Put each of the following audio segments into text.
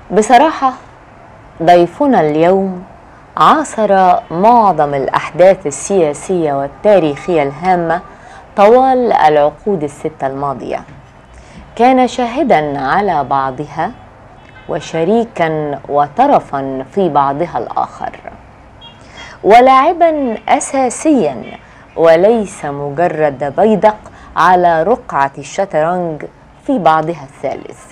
بصراحة ضيفنا اليوم عاصر معظم الأحداث السياسية والتاريخية الهامة طوال العقود الستة الماضية كان شاهدا على بعضها وشريكا وطرفا في بعضها الآخر ولاعبا أساسيا وليس مجرد بيدق على رقعة الشطرنج في بعضها الثالث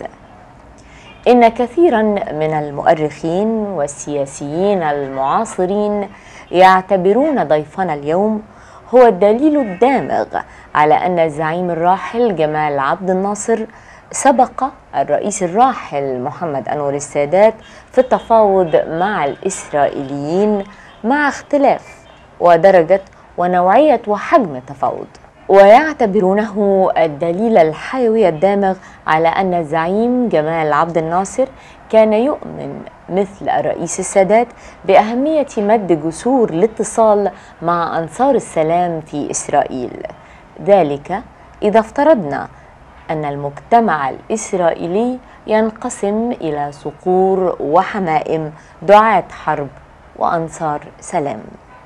إن كثيرا من المؤرخين والسياسيين المعاصرين يعتبرون ضيفنا اليوم هو الدليل الدامغ على أن الزعيم الراحل جمال عبد الناصر سبق الرئيس الراحل محمد أنور السادات في التفاوض مع الإسرائيليين مع اختلاف ودرجة ونوعية وحجم التفاوض ويعتبرونه الدليل الحيوي الدامغ على أن الزعيم جمال عبد الناصر كان يؤمن مثل الرئيس السادات بأهمية مد جسور الاتصال مع أنصار السلام في إسرائيل ذلك إذا افترضنا أن المجتمع الإسرائيلي ينقسم إلى صقور وحمائم دعاة حرب وأنصار سلام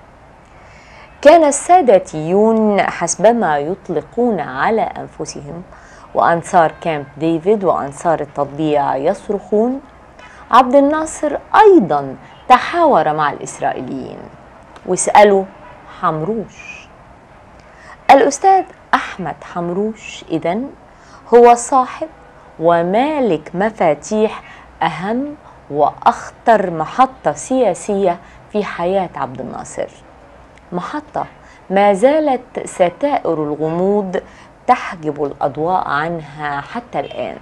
كان الساداتيون حسبما يطلقون على أنفسهم وأنصار كامب ديفيد وأنصار التطبيع يصرخون عبد الناصر أيضا تحاور مع الإسرائيليين واسألوا حمروش الأستاذ أحمد حمروش إذن هو صاحب ومالك مفاتيح أهم وأخطر محطة سياسية في حياة عبد الناصر محطة ما زالت ستائر الغموض تحجب الأضواء عنها حتى الآن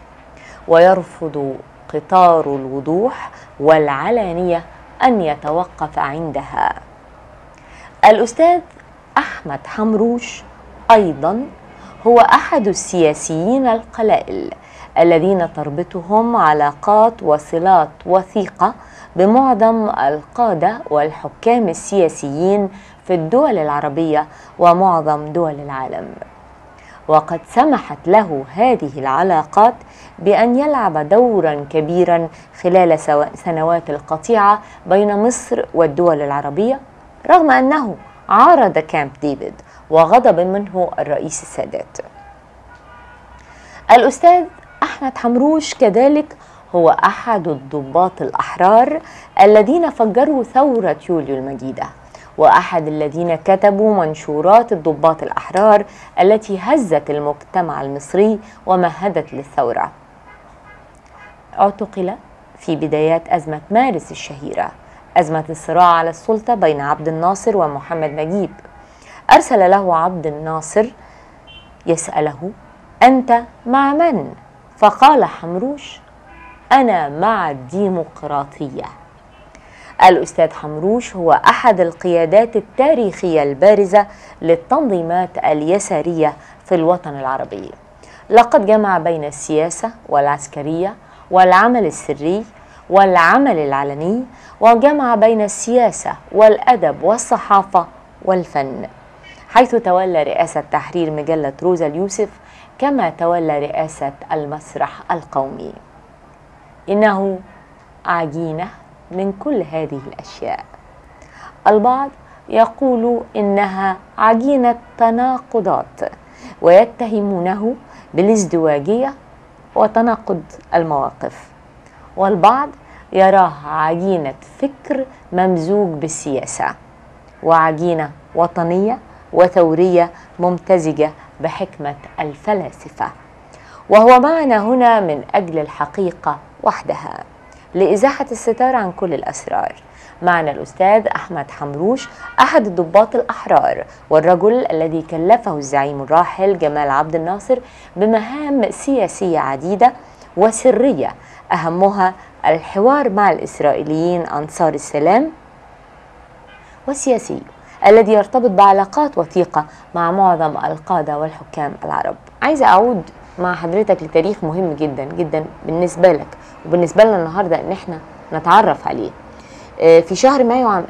ويرفض قطار الوضوح والعلانية أن يتوقف عندها الأستاذ أحمد حمروش أيضا هو أحد السياسيين القلائل الذين تربطهم علاقات وصلات وثيقة بمعظم القادة والحكام السياسيين في الدول العربية ومعظم دول العالم وقد سمحت له هذه العلاقات بأن يلعب دورا كبيرا خلال سنوات القطيعة بين مصر والدول العربية رغم أنه عارض كامب ديفيد وغضب منه الرئيس السادات الأستاذ أحمد حمروش كذلك هو أحد الضباط الأحرار الذين فجروا ثورة يوليو المجيدة وأحد الذين كتبوا منشورات الضباط الأحرار التي هزت المجتمع المصري ومهدت للثورة اعتقل في بدايات أزمة مارس الشهيرة أزمة الصراع على السلطة بين عبد الناصر ومحمد نجيب أرسل له عبد الناصر يسأله أنت مع من؟ فقال حمروش أنا مع الديمقراطية الأستاذ حمروش هو أحد القيادات التاريخية البارزة للتنظيمات اليسارية في الوطن العربي لقد جمع بين السياسة والعسكرية والعمل السري والعمل العلني وجمع بين السياسة والأدب والصحافة والفن حيث تولى رئاسة تحرير مجلة روزا اليوسف كما تولى رئاسة المسرح القومي إنه عجينة من كل هذه الأشياء البعض يقول إنها عجينة تناقضات ويتهمونه بالازدواجية وتناقض المواقف والبعض يراه عجينة فكر ممزوج بالسياسة وعجينة وطنية وثورية ممتزجة بحكمة الفلاسفة وهو معنا هنا من أجل الحقيقة وحدها لإزاحة الستار عن كل الأسرار معنا الأستاذ أحمد حمروش أحد الضباط الأحرار والرجل الذي كلفه الزعيم الراحل جمال عبد الناصر بمهام سياسية عديدة وسرية أهمها الحوار مع الإسرائيليين أنصار السلام والسياسي الذي يرتبط بعلاقات وثيقة مع معظم القادة والحكام العرب عايزة أعود مع حضرتك لتاريخ مهم جدا جدا بالنسبة لك وبالنسبة لنا النهاردة ان احنا نتعرف عليه في شهر مايو عام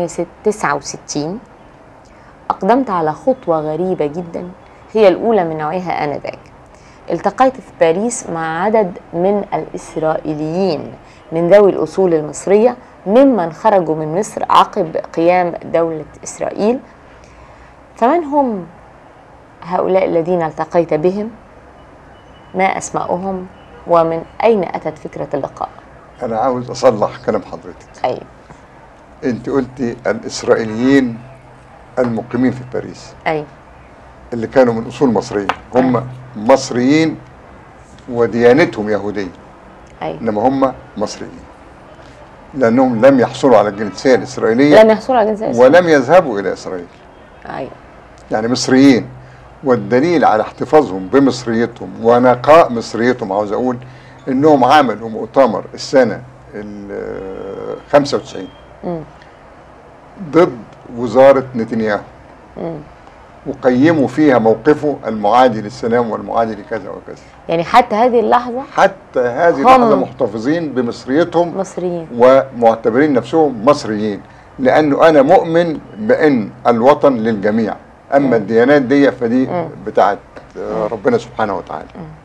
1969 أقدمت على خطوة غريبة جدا هي الأولى من نوعها آنذاك التقيت في باريس مع عدد من الإسرائيليين من ذوي الأصول المصرية ممن خرجوا من مصر عقب قيام دولة إسرائيل فمن هم هؤلاء الذين التقيت بهم ما أسماؤهم ومن أين أتت فكرة اللقاء انا عاوز اصلح كلام حضرتك أي انت قلتي الاسرائيليين المقيمين في باريس أي اللي كانوا من اصول مصريه هم مصريين وديانتهم يهوديه أي انما هم مصريين لانهم لم يحصلوا على الجنسيه الاسرائيليه لم يحصلوا على جنسية إسرائيل. ولم يذهبوا الى اسرائيل أي يعني مصريين والدليل على احتفاظهم بمصريتهم ونقاء مصريتهم عاوز اقول انهم عملوا مؤتمر السنه ال 95 مم. ضد وزاره نتنياهو مم. وقيموا فيها موقفه المعادي للسلام والمعادي لكذا وكذا يعني حتى هذه اللحظة حتى هذه هم- اللحظه محتفظين بمصريتهم مصريين ومعتبرين نفسهم مصريين لانه انا مؤمن بان الوطن للجميع اما الديانات دي فدي مم. بتاعت آه، ربنا سبحانه وتعالى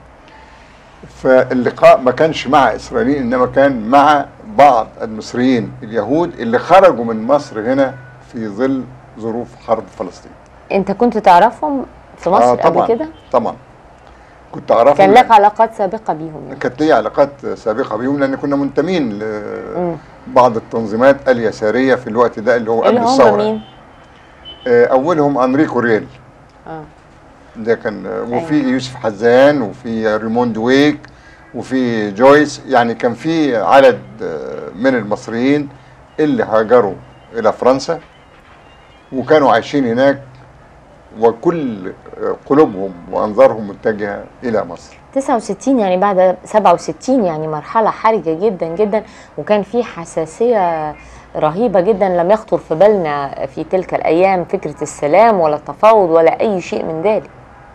فاللقاء ما كانش مع اسرائيليين انما كان مع بعض المصريين اليهود اللي خرجوا من مصر هنا في ظل ظروف حرب فلسطين أنت كنت تعرفم في مصر آه طبعا قبل كده؟ طبعا كنت اعرفهم كان لك علاقات سابقة بيهم يعني. كانت لي علاقات سابقه بيهم لان كنا منتمين مم. لبعض التنظيمات اليساريه في الوقت ده اللي هو قبل اللي هم الثوره مين؟ آه، اولهم انريكو ريل آه. ده كان وفي يوسف حزان وفي ريموند ويك وفي جويس يعني كان في عدد آه، من المصريين اللي هاجروا الى فرنسا وكانوا عايشين هناك وكل آه، قلوبهم وانظارهم متجهه الى مصر 69 يعني بعد 67 يعني مرحلة حرجة جدا جدا وكان في حساسية رهيبة جدا لم يخطر في بالنا في تلك الأيام فكرة السلام ولا التفاوض ولا أي شيء من ذلك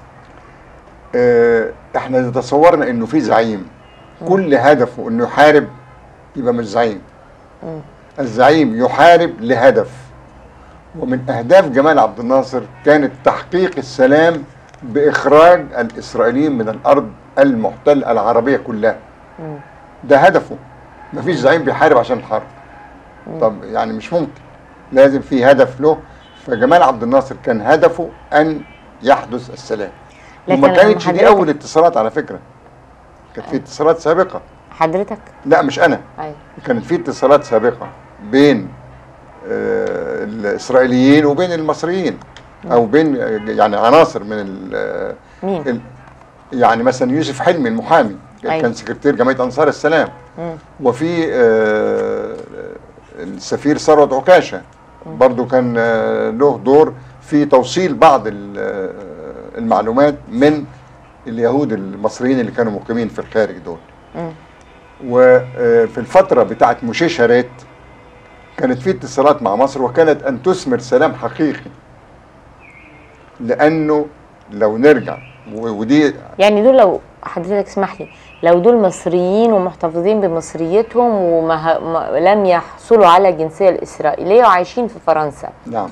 آه، احنا إذا تصورنا انه في زعيم كل هدفه انه يحارب يبقى مش زعيم مم. الزعيم يحارب لهدف ومن اهداف جمال عبد الناصر كانت تحقيق السلام باخراج الاسرائيليين من الارض المحتل العربيه كلها مم. ده هدفه مفيش زعيم بيحارب عشان الحرب طب يعني مش ممكن لازم في هدف له فجمال عبد الناصر كان هدفه ان يحدث السلام لكن وما لما كانتش دي حضرتك- اول اتصالات على فكره كانت في اتصالات سابقه حضرتك لا مش انا أيوة. كانت في اتصالات سابقه بين آه، الاسرائيليين وبين المصريين او بين آه، يعني عناصر من ال- مين؟ ال- يعني مثلا يوسف حلمي المحامي أيوة. كان سكرتير جمعيه انصار السلام مم. وفي آه، السفير ثروت عكاشه برضو كان آه، له دور في توصيل بعض ال- آه، المعلومات من اليهود المصريين اللي كانوا مقيمين في الخارج دول مم. وفي الفترة بتاعت موشي شاريت كانت في اتصالات مع مصر وكانت أن تثمر سلام حقيقي لأنه لو نرجع و- ودي يعني دول لو حضرتك اسمح لي لو دول مصريين ومحتفظين بمصريتهم وما ه- ما لم يحصلوا على الجنسية الإسرائيلية وعايشين في فرنسا نعم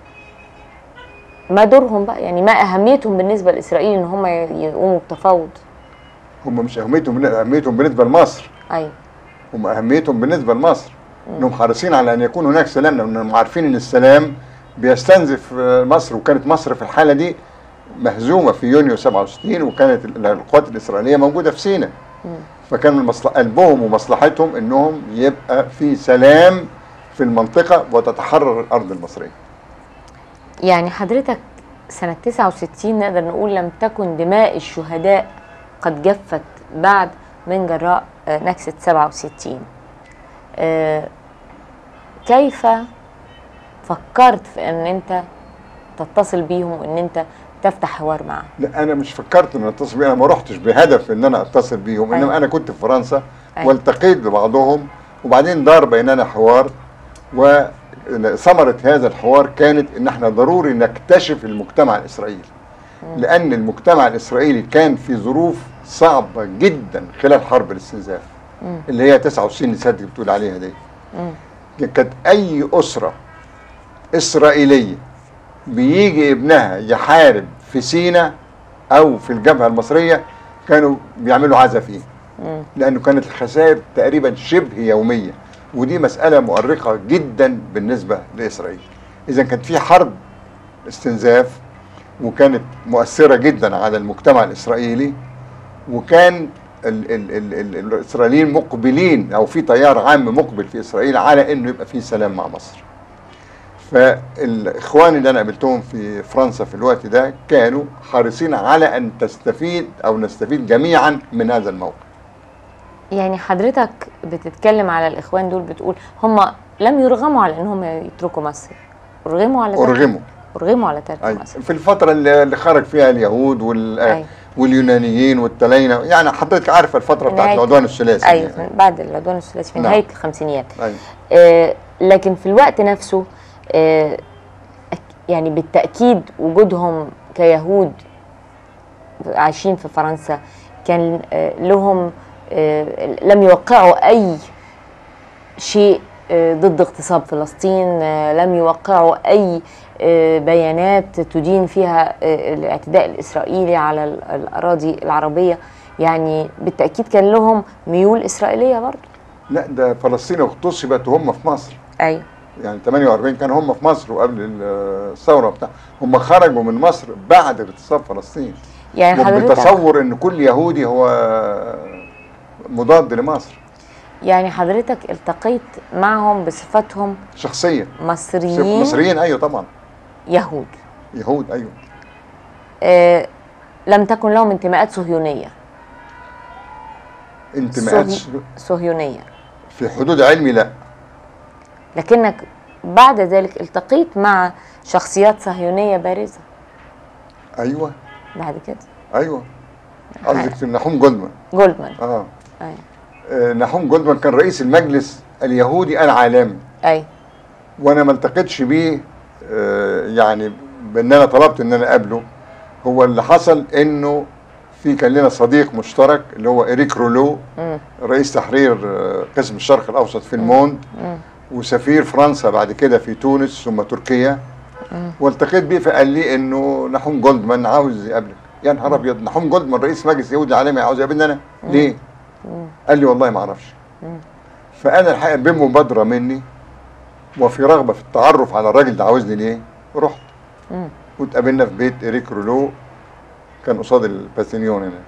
ما دورهم بقى يعني ما أهميتهم بالنسبة لإسرائيل إن هم يقوموا بتفاوض هم مش أهميتهم أهميتهم بالنسبة لمصر أيوة هم أهميتهم بالنسبة لمصر إنهم حريصين على أن يكون هناك سلام لأنهم عارفين إن السلام بيستنزف آه، مصر وكانت مصر في الحالة دي مهزومة في يونيو 67 وكانت ال- القوات الإسرائيلية موجودة في سيناء فكان من مصلح قلبهم ومصلحتهم إنهم يبقى في سلام في المنطقة وتتحرر الأرض المصرية يعني حضرتك سنة 69 نقدر نقول لم تكن دماء الشهداء قد جفت بعد من جراء آه، نكسة 67 آه، كيف فكرت في ان انت تتصل بيهم وان انت تفتح حوار معهم لا انا مش فكرت ان اتصل بيهم انا ما رحتش بهدف ان انا اتصل بيهم انما أيوة. انا كنت في فرنسا أيوة. والتقيت ببعضهم وبعدين دار بيننا حوار وثمرة هذا الحوار كانت ان احنا ضروري نكتشف المجتمع الاسرائيلي لان المجتمع الاسرائيلي كان في ظروف صعبة جدا خلال حرب الاستنزاف مم. اللي هي 69 اللي سيادتك بتقول عليها دي مم. كانت اي اسره اسرائيليه بيجي ابنها يحارب في سينا او في الجبهه المصريه كانوا بيعملوا عزا فيه لانه كانت الخسائر تقريبا شبه يوميه ودي مساله مؤرقه جدا بالنسبه لاسرائيل اذا كانت في حرب استنزاف وكانت مؤثره جدا على المجتمع الاسرائيلي وكان ال ال ال ال الاسرائيليين مقبلين او في تيار عام مقبل في اسرائيل على انه يبقى في سلام مع مصر فالاخوان اللي انا قابلتهم في فرنسا في الوقت ده كانوا حريصين على ان تستفيد او نستفيد جميعا من هذا الموقف يعني حضرتك بتتكلم على الاخوان دول بتقول هم لم يرغموا على انهم يتركوا مصر ارغموا على ترك ارغموا ارغموا على ترك أيوة. مصر في الفتره اللي اللي خرج فيها اليهود وال أيوة. واليونانيين والتلاينة يعني حضرتك عارفه الفتره بتاعت نهاية- العدوان الثلاثي ايوه يعني. بعد العدوان الثلاثي في نعم. نهايه الخمسينيات أيوة. آه، لكن في الوقت نفسه آه، أك- يعني بالتأكيد وجودهم كيهود عايشين في فرنسا كان آه، لهم آه، لم يوقعوا أي شيء آه، ضد اغتصاب فلسطين آه، لم يوقعوا أي آه، بيانات تدين فيها آه، الاعتداء الإسرائيلي على ال- الأراضي العربية يعني بالتأكيد كان لهم ميول إسرائيلية برضه لا ده فلسطين اغتصبت وهم في مصر أيوه يعني 48 كانوا هم في مصر وقبل ال- الثوره بتاع هم خرجوا من مصر بعد اغتصاب فلسطين يعني حضرتك وبتصور ان كل يهودي هو مضاد لمصر يعني حضرتك التقيت معهم بصفتهم شخصيا مصريين مصريين ايوه طبعا يهود يهود ايوه آه لم تكن لهم انتماءات صهيونية انتماءات صهي- صهيونية في حدود علمي لا لكنك بعد ذلك التقيت مع شخصيات صهيونية بارزة ايوه بعد كده ايوه قصدك في نحوم جولدمان جولدمان اه أي آه، نحوم جولدمان كان رئيس المجلس اليهودي العالمي أي وانا ما التقيتش بيه آه، يعني بان انا طلبت ان انا اقابله هو اللي حصل انه في كان لنا صديق مشترك اللي هو اريك رولو مم. رئيس تحرير آه، قسم الشرق الاوسط في الموند مم. وسفير فرنسا بعد كده في تونس ثم تركيا والتقيت بيه فقال لي انه نحوم جولدمان عاوز يقابلك يا نهار ابيض نحوم جولدمان رئيس مجلس يهودي عالمي عاوز يقابلني انا ليه؟ قال لي والله ما اعرفش فانا الحقيقه بمبادره مني وفي رغبه في التعرف على الراجل ده عاوزني ليه رحت مم. واتقابلنا في بيت اريك رولو كان قصاد الباسينيون هنا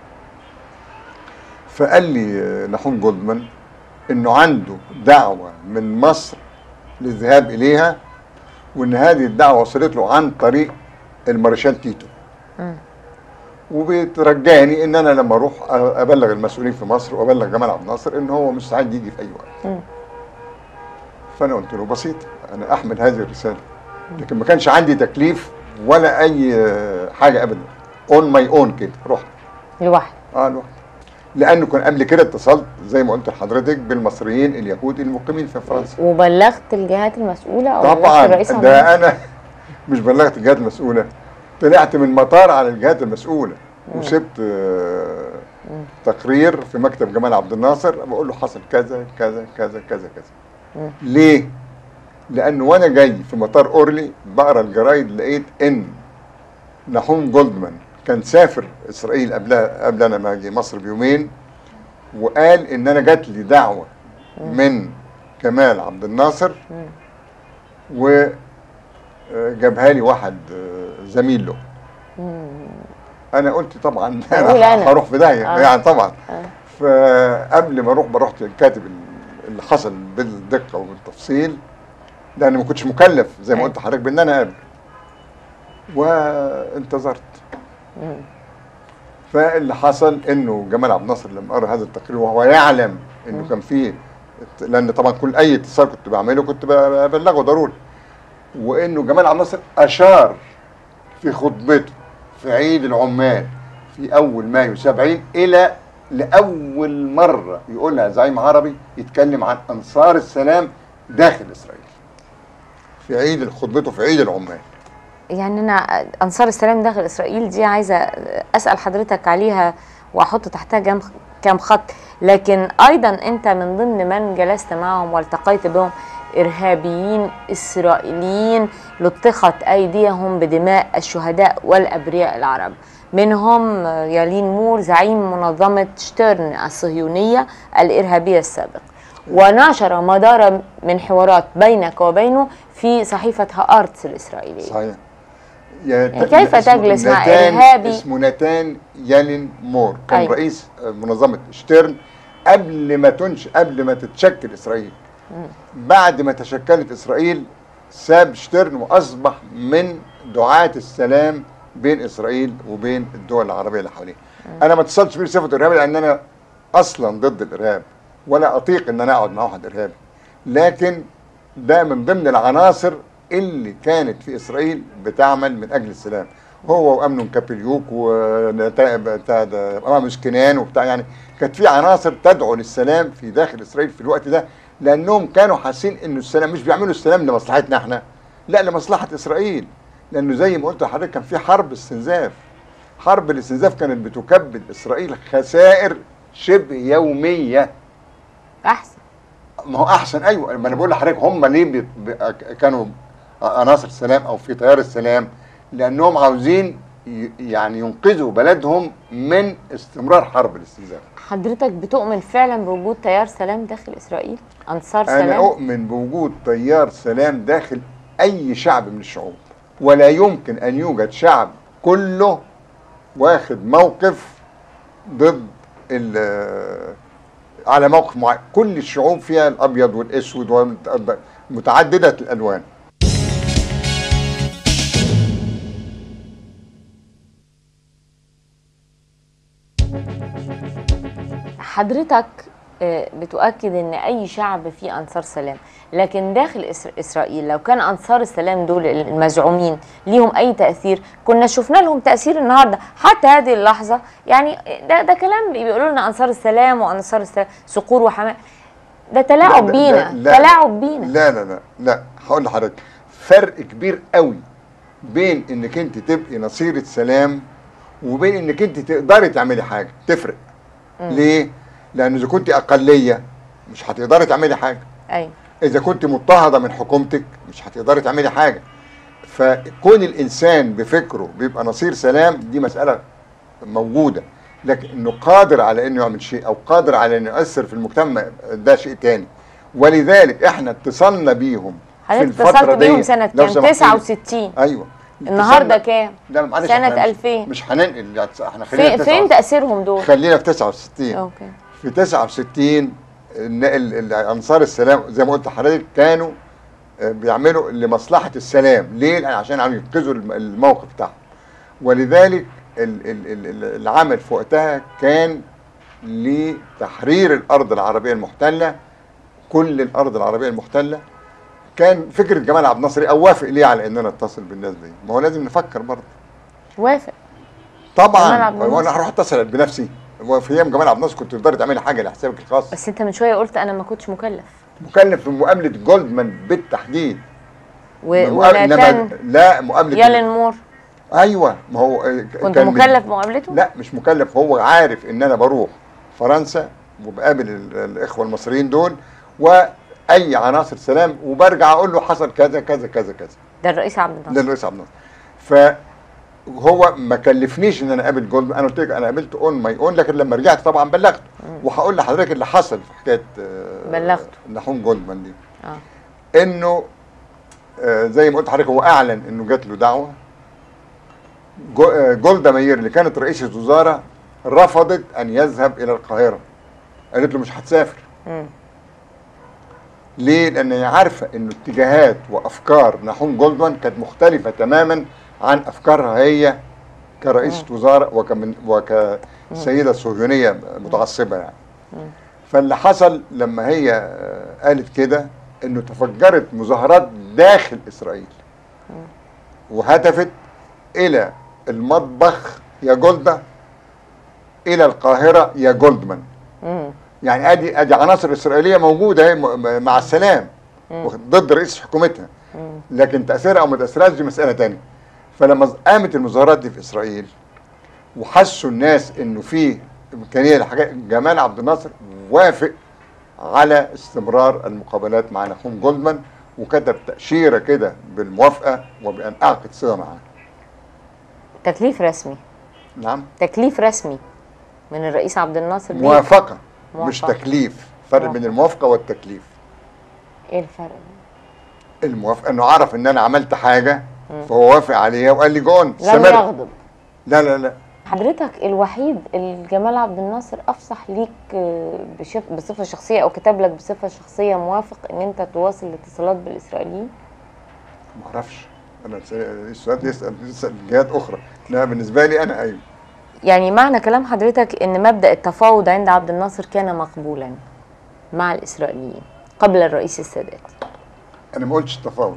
فقال لي آه، نحوم جولدمان انه عنده دعوه من مصر للذهاب اليها وان هذه الدعوه وصلت له عن طريق المارشال تيتو مم. وبترجاني ان انا لما اروح ابلغ المسؤولين في مصر وابلغ جمال عبد الناصر ان هو مستعد يجي في اي وقت مم. فانا قلت له بسيط انا احمل هذه الرساله لكن ما كانش عندي تكليف ولا اي آه، حاجه ابدا اون ماي اون كده رحت لوحده اه لوحدي لانه كان قبل كده اتصلت زي ما قلت لحضرتك بالمصريين اليهود المقيمين في فرنسا وبلغت الجهات المسؤولة أو بلغت طبعا الرئيس عبد ده انا مش بلغت الجهات المسؤوله طلعت من المطار على الجهات المسؤوله وسبت آه، تقرير في مكتب جمال عبد الناصر بقول له حصل كذا كذا كذا كذا كذا مم. ليه؟ لانه وانا جاي في مطار اورلي بقرا الجرايد لقيت ان نحوم جولدمان كان سافر اسرائيل قبلها قبل انا ما اجي مصر بيومين وقال ان انا جات لي دعوه من كمال عبد الناصر مم. وجابها لي واحد آه، زميل له مم. انا قلت طبعا هقول أنا. هروح في داهيه آه. يعني طبعا آه. فقبل ما اروح رحت كاتب اللي حصل بالدقه وبالتفصيل لان ما كنتش مكلف زي ما أيوة. قلت لحضرتك بان انا اقابل وانتظرت مم. فاللي حصل انه جمال عبد الناصر لما قرا هذا التقرير وهو يعلم انه كان فيه لان طبعا كل اي اتصال كنت بعمله كنت ببلغه ضروري وانه جمال عبد الناصر اشار في خطبته في عيد العمال في اول مايو 70 الى لاول مره يقولها زعيم عربي يتكلم عن انصار السلام داخل اسرائيل في عيد خطبته في عيد العمال يعني انا انصار السلام داخل اسرائيل دي عايزه اسال حضرتك عليها واحط تحتها كام كام خط لكن ايضا انت من ضمن من جلست معهم والتقيت بهم ارهابيين اسرائيليين لطخت ايديهم بدماء الشهداء والابرياء العرب منهم يالين مور زعيم منظمة شترن الصهيونية الإرهابية السابق ونشر مدار من حوارات بينك وبينه في صحيفة هارتس الإسرائيلية صحيح يعني كيف اسمه تجلس مع نتان- إرهابي؟ اسمه نتان يالين مور كان أيوة. رئيس منظمه شتيرن قبل ما تنش قبل ما تتشكل اسرائيل بعد ما تشكلت اسرائيل ساب شتيرن واصبح من دعاة السلام بين اسرائيل وبين الدول العربيه اللي حواليها انا ما اتصلتش بيه بصفه ارهابي لان انا اصلا ضد الارهاب ولا اطيق ان انا اقعد مع واحد ارهابي لكن ده من ضمن العناصر اللي كانت في اسرائيل بتعمل من اجل السلام هو وامنون كابيليوك وامام مسكنان وبتاع يعني كانت في عناصر تدعو للسلام في داخل اسرائيل في الوقت ده لانهم كانوا حاسين انه السلام مش بيعملوا السلام لمصلحتنا احنا لا لمصلحه اسرائيل لانه زي ما قلت لحضرتك كان في حرب استنزاف حرب الاستنزاف كانت بتكبد اسرائيل خسائر شبه يوميه أحسن ما هو احسن ايوه ما انا بقول لحضرتك هم ليه بي بي كانوا عناصر السلام او في تيار السلام لانهم عاوزين ي- يعني ينقذوا بلدهم من استمرار حرب الاستنزاف حضرتك بتؤمن فعلا بوجود تيار سلام داخل إسرائيل أنصار انا سلام اؤمن بوجود تيار سلام داخل اي شعب من الشعوب ولا يمكن ان يوجد شعب كله واخد موقف ضد ال- على موقف معين كل الشعوب فيها الابيض والاسود ومتعدده الالوان حضرتك آه، بتؤكد ان اي شعب فيه انصار سلام لكن داخل إسر- اسرائيل لو كان انصار السلام دول المزعومين ليهم اي تاثير كنا شفنا لهم تاثير النهارده حتى هذه اللحظه يعني ده ده كلام بيقولوا لنا انصار السلام وانصار السلام صقور وحماة ده تلاعب لا- بينا لا- لا- تلاعب بينا لا لا لا لا هقول لحضرتك فرق كبير قوي بين انك انت تبقي نصيرة سلام وبين انك انت تقدري تعملي حاجه تفرق ليه؟ لان اذا كنت اقليه مش هتقدري تعملي حاجه ايوه اذا كنت مضطهده من حكومتك مش هتقدري تعملي حاجه فكون الانسان بفكره بيبقى نصير سلام دي مساله موجوده لكن انه قادر على انه يعمل شيء او قادر على انه يؤثر في المجتمع ده شيء تاني ولذلك احنا اتصلنا بيهم في حضرتك الفتره اتصلت دي بيهم سنه لو كام سمحتي لي. 69 ايوه النهارده اتصلنا- كام لا معلش سنة إحنا مش- 2000. مش هننقل يعني احنا خلينا فين في فين 69. تاثيرهم دول خلينا في 69 اوكي في 69 الن- ال- ال- انصار السلام زي ما قلت لحضرتك كانوا آه، بيعملوا لمصلحه السلام ليه؟ لأن عشان عم ينقذوا الم- الموقف بتاعهم ولذلك ال- ال- ال- ال- العمل في وقتها كان لتحرير الارض العربيه المحتله كل الارض العربيه المحتله كان فكره جمال عبد الناصر او وافق ليه على اننا نتصل بالناس دي ما هو لازم نفكر برضه وافق طبعا جمال عبد وانا الناصر. هروح اتصل بنفسي وفي ايام جمال عبد الناصر كنت تقدري تعملي حاجه لحسابك الخاص بس انت من شويه قلت انا ما كنتش مكلف مكلف في مقابله جولدمان بالتحديد و... مقابلة- وناتان لا مقابله يالن مور ايوه ما هو آه، كنت كان من- مكلف بمقابلته؟ لا مش مكلف هو عارف ان انا بروح فرنسا وبقابل ال- الاخوه المصريين دول واي عناصر سلام وبرجع اقول له حصل كذا كذا كذا كذا ده الرئيس عبد الناصر للرئيس عبد الناصر فهو ما كلفنيش ان انا اقابل جولدمان انا قلت لك انا قابلته اون ماي اون لكن لما رجعت طبعا بلغته وهقول لحضرتك اللي حصل في حكايه آه، بلغته. نحوم جولدمان دي اه انه آه، زي ما قلت لحضرتك هو اعلن انه جات له دعوه جو- آه، جولدا ماير اللي كانت رئيسه وزاره رفضت ان يذهب الى القاهره قالت له مش هتسافر مم. ليه؟ لان هي عارفه انه اتجاهات وافكار نحوم جولدمان كانت مختلفه تماما عن افكارها هي كرئيسه وزاره وكمن وكسيده صهيونيه متعصبه يعني. فاللي حصل لما هي آه، قالت كده انه تفجرت مظاهرات داخل اسرائيل وهدفت الى المطبخ يا جولدا الى القاهره يا جولدمان مم. يعني ادي ادي عناصر اسرائيليه موجوده اهي م- مع السلام ضد رئيس حكومتها لكن تاثيرها او ما تاثيرهاش دي مساله تانية فلما قامت المظاهرات دي في اسرائيل وحسوا الناس انه في امكانيه لحاجات جمال عبد الناصر وافق على استمرار المقابلات مع نحوم جولدمان وكتب تاشيره كده بالموافقه وبان اعقد صله معاه تكليف رسمي نعم تكليف رسمي من الرئيس عبد الناصر ليه؟ موافقه مش موافقة. تكليف فرق بين موافقة. الموافقه والتكليف ايه الفرق الموافقه انه عرف ان انا عملت حاجه فهو وافق عليها وقال لي جون لم استمر يغضب لا لا لا حضرتك الوحيد اللي جمال عبد الناصر افصح ليك آه، بشف... بصفه شخصيه او كتب لك بصفه شخصيه موافق ان انت تواصل الاتصالات بالاسرائيليين ما اعرفش انا س- السؤال يسال يسال جهات اخرى لا بالنسبه لي انا ايوه يعني معنى كلام حضرتك ان مبدا التفاوض عند عبد الناصر كان مقبولا مع الاسرائيليين قبل الرئيس السادات انا ما قلتش التفاوض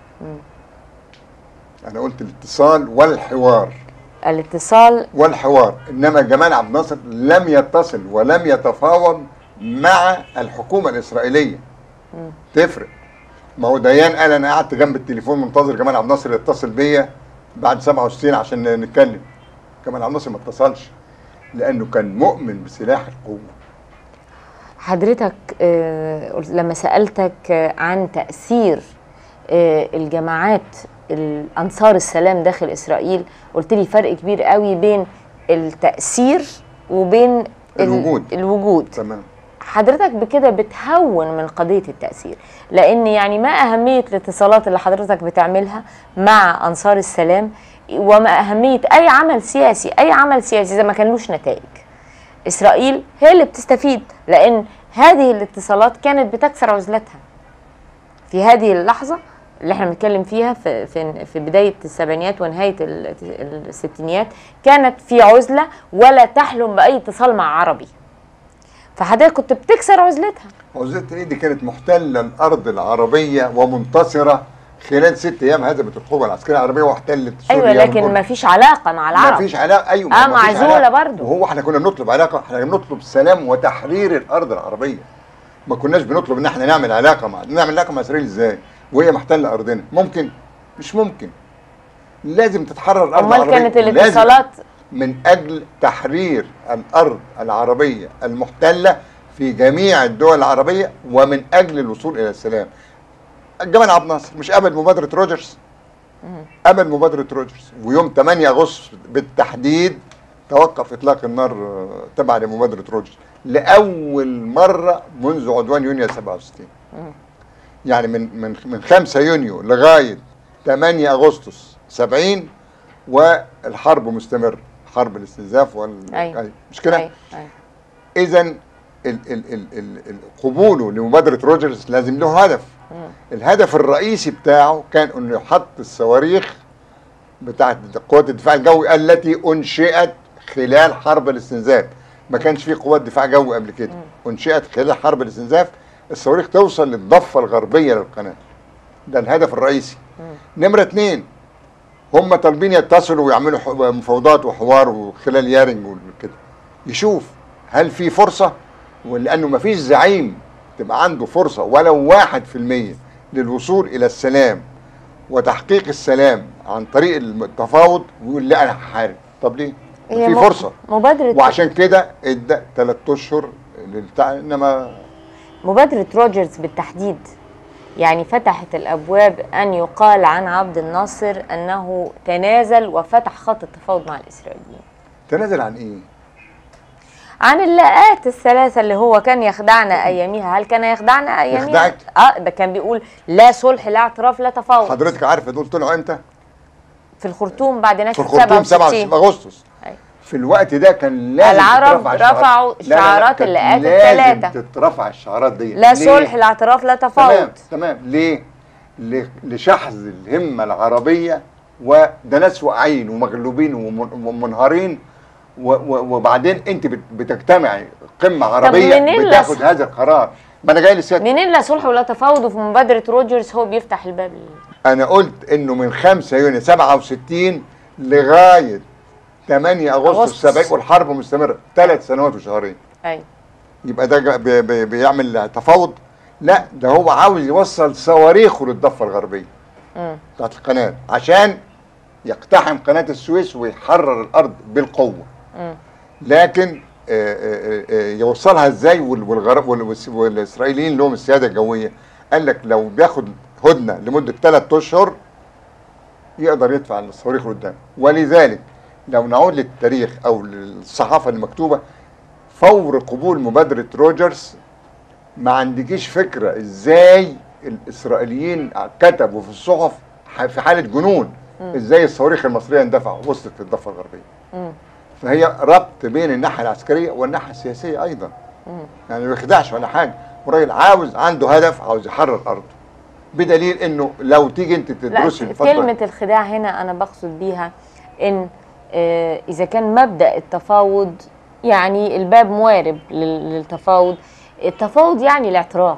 انا قلت الاتصال والحوار الاتصال والحوار انما جمال عبد الناصر لم يتصل ولم يتفاوض مع الحكومه الاسرائيليه تفرق ما هو ديان قال انا قعدت جنب التليفون منتظر جمال عبد الناصر يتصل بيا بعد 67 عشان نتكلم جمال عبد الناصر ما اتصلش لانه كان مؤمن بسلاح القوه حضرتك آه، قلت- لما سألتك آه، عن تأثير آه، الجماعات الأنصار السلام داخل إسرائيل قلت لي فرق كبير قوي بين التأثير وبين ال- الوجود. الوجود تمام حضرتك بكده بتهون من قضية التأثير لأن يعني ما أهمية الاتصالات اللي حضرتك بتعملها مع أنصار السلام وما أهمية أي عمل سياسي أي عمل سياسي إذا ما كانلوش نتائج إسرائيل هي اللي بتستفيد لأن هذه الاتصالات كانت بتكسر عزلتها في هذه اللحظة اللي احنا بنتكلم فيها في في في بداية السبعينيات ونهاية ال- الستينيات كانت في عزلة ولا تحلم بأي اتصال مع عربي فحضرتك كنت بتكسر عزلتها وزيرة ايه دي كانت محتله الارض العربيه ومنتصره خلال ست ايام هزمت القوه العسكريه العربيه واحتلت سوريا ايوه لكن والأردن. ما فيش علاقه مع ما العرب فيش علاقه ايوه آه، ما فيش معزولة علاقة. برضو. وهو احنا كنا بنطلب علاقه احنا كنا بنطلب سلام وتحرير الارض العربيه ما كناش بنطلب ان احنا نعمل علاقه مع نعمل علاقه مع اسرائيل ازاي وهي محتله ارضنا ممكن مش ممكن لازم تتحرر الارض امال العربيه كانت لازم. الاتصالات من اجل تحرير الارض العربيه المحتله في جميع الدول العربيه ومن اجل الوصول الى السلام جمال عبد الناصر مش قبل مبادره روجرز قبل مبادره روجرز ويوم 8 اغسطس بالتحديد توقف اطلاق النار آه، تبع لمبادره روجرز لاول مره منذ عدوان يونيو 67 يعني من من من 5 يونيو لغايه 8 اغسطس 70 والحرب مستمره حرب الاستنزاف وال أيوة. أيوة. مش كده أيوة، أيوة. اذا ال- ال- ال- ال- ال- قبوله لمبادره روجرز لازم له هدف الهدف الرئيسي بتاعه كان انه يحط الصواريخ بتاعت قوات الدفاع الجوي التي انشئت خلال حرب الاستنزاف ما كانش في قوات دفاع جوي قبل كده انشئت خلال حرب الاستنزاف الصواريخ توصل للضفه الغربيه للقناه ده الهدف الرئيسي نمره اتنين هم طالبين يتصلوا ويعملوا ح- مفاوضات وحوار وخلال يارنج وكده يشوف هل في فرصه ولانه ما فيش زعيم تبقى عنده فرصه ولو واحد في المية للوصول الى السلام وتحقيق السلام عن طريق التفاوض ويقول لا انا هحارب طب ليه؟ هي في م- فرصه مبادره وعشان كده ادى ثلاث اشهر للبتاع انما مبادره روجرز بالتحديد يعني فتحت الابواب ان يقال عن عبد الناصر انه تنازل وفتح خط التفاوض مع الاسرائيليين تنازل عن ايه؟ عن اللاءات الثلاثة اللي هو كان يخدعنا أياميها هل كان يخدعنا أياميها؟ يخدعك؟ اه ده كان بيقول لا صلح لا اعتراف لا تفاوض حضرتك عارفه دول طلعوا امتى؟ في الخرطوم بعد في نكسة الخرطوم 67 27 اغسطس أيوة. في الوقت ده كان لازم العرب تترفع الشعارات. رفعوا لا، لا، لا، شعارات كانت اللقاءات لازم الثلاثة. تترفع الشعارات دي لا ليه؟ صلح لا اعتراف لا تفاوض تمام تمام ليه؟ ل- لشحذ الهمه العربيه وده ناس واقعين ومغلوبين ومن- ومنهارين و- و- وبعدين انت بت- بتجتمعي قمه عربيه منين بتاخد لس- هذا القرار ما انا جاي لسيادتك منين لا صلح ولا تفاوض وفي مبادرة روجرز هو بيفتح الباب لل- انا قلت انه من 5 يونيو 67 لغايه 8 اغسطس أغسطس. 70 والحرب مستمره ثلاث سنوات وشهرين ايوه يبقى ده جا- بي بي بيعمل تفاوض لا ده هو عاوز يوصل صواريخه للضفه الغربيه مم. بتاعت القناه عشان يقتحم قناه السويس ويحرر الارض بالقوه مم. لكن آه، آه، آه، يوصلها ازاي وال- والغرب وال- والس- والاسرائيليين لهم السياده الجويه قال لك لو بياخد هدنه لمده ثلاث اشهر يقدر يدفع الصواريخ قدام ولذلك لو نعود للتاريخ او للصحافه المكتوبه فور قبول مبادره روجرز ما عندكيش فكره ازاي الاسرائيليين كتبوا في الصحف ح- في حاله جنون ازاي الصواريخ المصريه اندفعوا وصلت في الضفه الغربيه مم. فهي ربط بين الناحيه العسكريه والناحيه السياسيه ايضا يعني ما يخدعش ولا حاجه وراجل عاوز عنده هدف عاوز يحرر ارضه بدليل انه لو تيجي انت لا تدرسي الفترة- كلمة الخداع هنا أنا بقصد بيها إن آه، إذا كان مبدأ التفاوض يعني الباب موارب لل- للتفاوض التفاوض يعني الاعتراف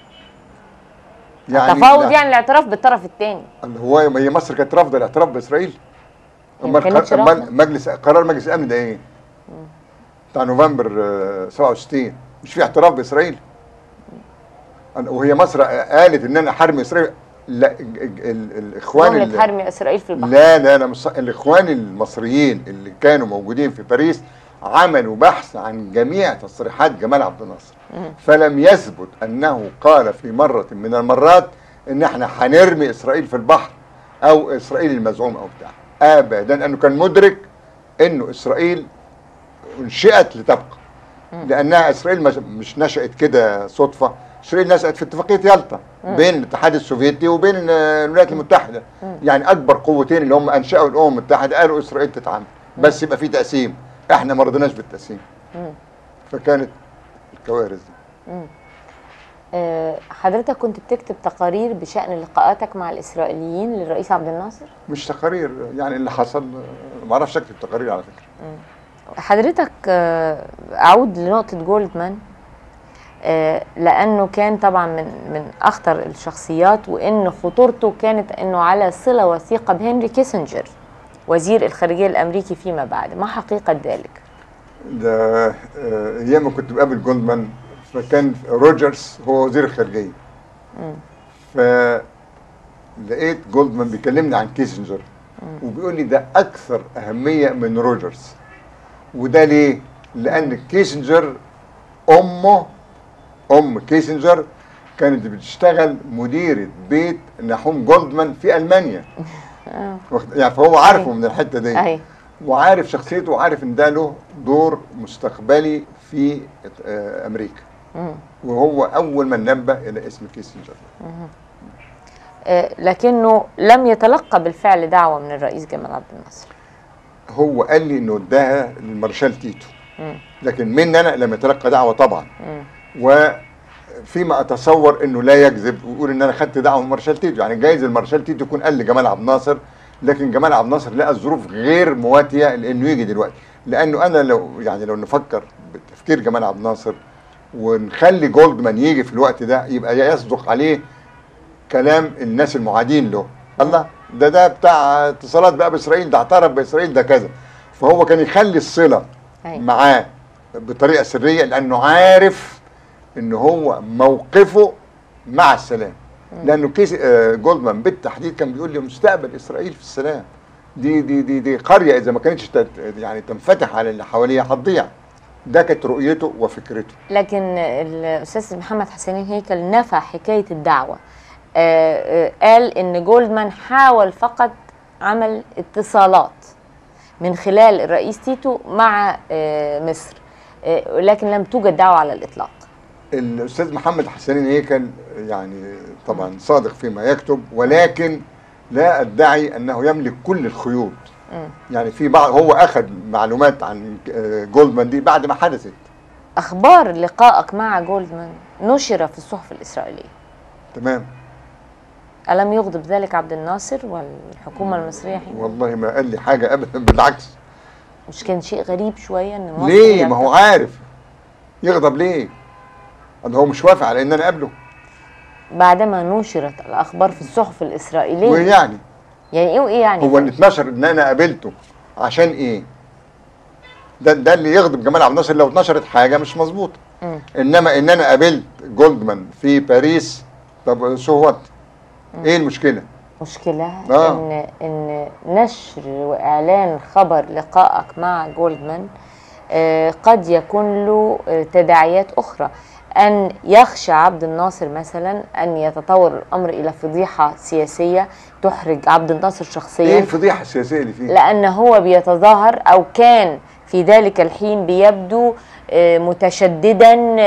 يعني التفاوض لا، يعني الاعتراف بالطرف الثاني اللي هو ما هي مصر كانت رافضه الاعتراف باسرائيل هي ما امال كانتش قر- أمال رافضة. مجلس قرار مجلس الامن ده ايه؟ بتاع نوفمبر آه، 67 مش في اعتراف باسرائيل أنا- وهي مصر قالت ان انا حرمي اسرائيل لا ال- ال- الاخوان جملة اللي- حرمي إسرائيل في البحر لا لا انا مش صح- الاخوان المصريين اللي كانوا موجودين في باريس عملوا بحث عن جميع تصريحات جمال عبد الناصر فلم يثبت انه قال في مره من المرات ان احنا هنرمي اسرائيل في البحر او اسرائيل المزعوم او بتاع ابدا انه كان مدرك انه اسرائيل انشئت لتبقى لانها اسرائيل مش- مش نشات كده صدفه اسرائيل نشات في اتفاقيه يالطا بين الاتحاد السوفيتي وبين آه، الولايات المتحده يعني اكبر قوتين اللي هم انشاوا الامم المتحده قالوا اسرائيل تتعامل بس يبقى في تقسيم احنا ما رضيناش بالتقسيم فكانت الكوارث دي آه، حضرتك كنت بتكتب تقارير بشأن لقاءاتك مع الإسرائيليين للرئيس عبد الناصر مش تقارير يعني اللي حصل آه، ما اعرفش اكتب تقارير على فكره حضرتك آه، أعود لنقطة جولدمان آه، لأنه كان طبعا من من أخطر الشخصيات وإن خطورته كانت إنه على صلة وثيقة بهنري كيسنجر وزير الخارجية الأمريكي فيما بعد ما حقيقة ذلك؟ ده آه، ايام ما كنت بقابل جولدمان فكان روجرز هو وزير الخارجيه فلقيت جولدمان بيكلمني عن كيسنجر وبيقول لي ده اكثر اهميه من روجرز وده ليه؟ لان كيسنجر امه ام كيسنجر كانت بتشتغل مديره بيت نحوم جولدمان في المانيا واخد- يعني فهو عارفه من الحته دي أي وعارف شخصيته وعارف ان ده له دور مستقبلي في آه، امريكا وهو اول من نبه الى اسم كيسنجر آه، لكنه لم يتلقى بالفعل دعوة من الرئيس جمال عبد الناصر هو قال لي انه اداها للمارشال تيتو لكن مني انا لم يتلقى دعوه طبعا وفيما اتصور انه لا يكذب ويقول ان انا خدت دعوه من مارشال تيتو يعني جايز المارشال تيتو يكون قال لجمال عبد الناصر لكن جمال عبد الناصر لقى الظروف غير مواتيه لانه يجي دلوقتي لانه انا لو يعني لو نفكر بتفكير جمال عبد الناصر ونخلي جولدمان يجي في الوقت ده يبقى يصدق عليه كلام الناس المعادين له الله ده ده بتاع اتصالات بقى باسرائيل ده اعترف باسرائيل ده كذا فهو كان يخلي الصله أي. معاه بطريقه سريه لانه عارف ان هو موقفه مع السلام لانه كيس آه، جولدمان بالتحديد كان بيقول لي مستقبل اسرائيل في السلام دي دي دي دي قريه اذا ما كانتش تت- يعني تنفتح على اللي حواليها هتضيع ده كانت رؤيته وفكرته لكن الاستاذ محمد حسنين هيكل نفى حكايه الدعوه آه، آه، قال ان جولدمان حاول فقط عمل اتصالات من خلال الرئيس تيتو مع آه، مصر آه، لكن لم توجد دعوه على الاطلاق الاستاذ محمد حسنين هيكل يعني طبعا صادق فيما يكتب ولكن لا ادعي انه يملك كل الخيوط يعني في بعض هو اخذ معلومات عن آه، جولدمان دي بعد ما حدثت اخبار لقائك مع جولدمان نشر في الصحف الاسرائيليه تمام الم يغضب ذلك عبد الناصر والحكومه المصريه حين والله ما قال لي حاجه ابدا بالعكس مش كان شيء غريب شويه ان مصر ليه هي ما هو عارف يغضب ليه ده هو مش وافق على ان انا اقابله بعدما نشرت الاخبار في الصحف الاسرائيليه ويعني يعني ايه وايه يعني هو اللي اتنشر ان انا قابلته عشان ايه ده ده اللي يغضب جمال عبد الناصر لو اتنشرت حاجه مش مظبوطه مم. انما ان انا قابلت جولدمان في باريس طب سو وات ايه المشكله مشكلة آه. إن إن نشر وإعلان خبر لقائك مع جولدمان آه، قد يكون له آه، تداعيات أخرى ان يخشى عبد الناصر مثلا ان يتطور الامر الى فضيحه سياسيه تحرج عبد الناصر ايه شخصيا الفضيحه السياسيه اللي فيه؟ لان هو بيتظاهر او كان في ذلك الحين بيبدو آه، متشددا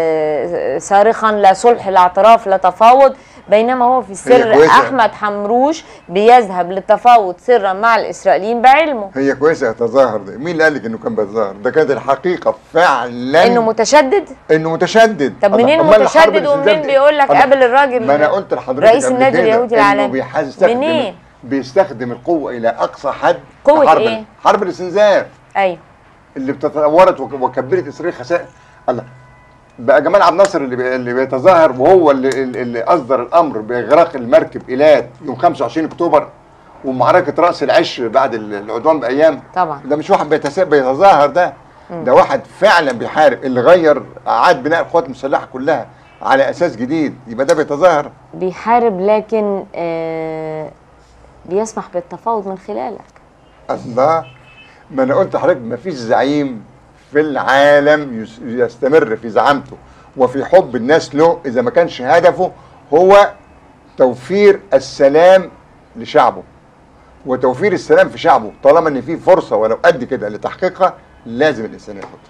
آه، صارخا لا صلح لا اعتراف لا تفاوض بينما هو في السر كويسة. احمد حمروش بيذهب للتفاوض سرا مع الاسرائيليين بعلمه هي كويسه يتظاهر ده مين اللي قال لك انه كان بيتظاهر؟ ده كانت الحقيقه فعلا انه متشدد انه متشدد طب الله، منين أمال الحرب متشدد ومنين الاستنزاف دي؟ بيقول لك الله، قابل الراجل ما انا قلت لحضرتك رئيس قبل النادي كده اليهودي إنه العالمي بيستخدم منين؟ بيستخدم القوه الى اقصى حد قوة في حرب إيه؟ حرب الاستنزاف ايوه اللي بتتطورت وك- وكبرت اسرائيل خسائر الله بقى جمال عبد الناصر اللي بي- اللي بيتظاهر وهو اللي, اللي اصدر الامر باغراق المركب ايلات يوم 25 اكتوبر ومعركه راس العشر بعد ال- العدوان بايام طبعا ده مش واحد بيتس- بيتظاهر ده ده واحد فعلا بيحارب اللي غير اعاد بناء القوات المسلحه كلها على اساس جديد يبقى ده بيتظاهر بيحارب لكن آه بيسمح بالتفاوض من خلالك الله ما انا قلت لحضرتك ما فيش زعيم في العالم يس- يستمر في زعامته وفي حب الناس له اذا ما كانش هدفه هو توفير السلام لشعبه وتوفير السلام في شعبه طالما ان في فرصه ولو قد كده لتحقيقها لازم الانسان ياخدها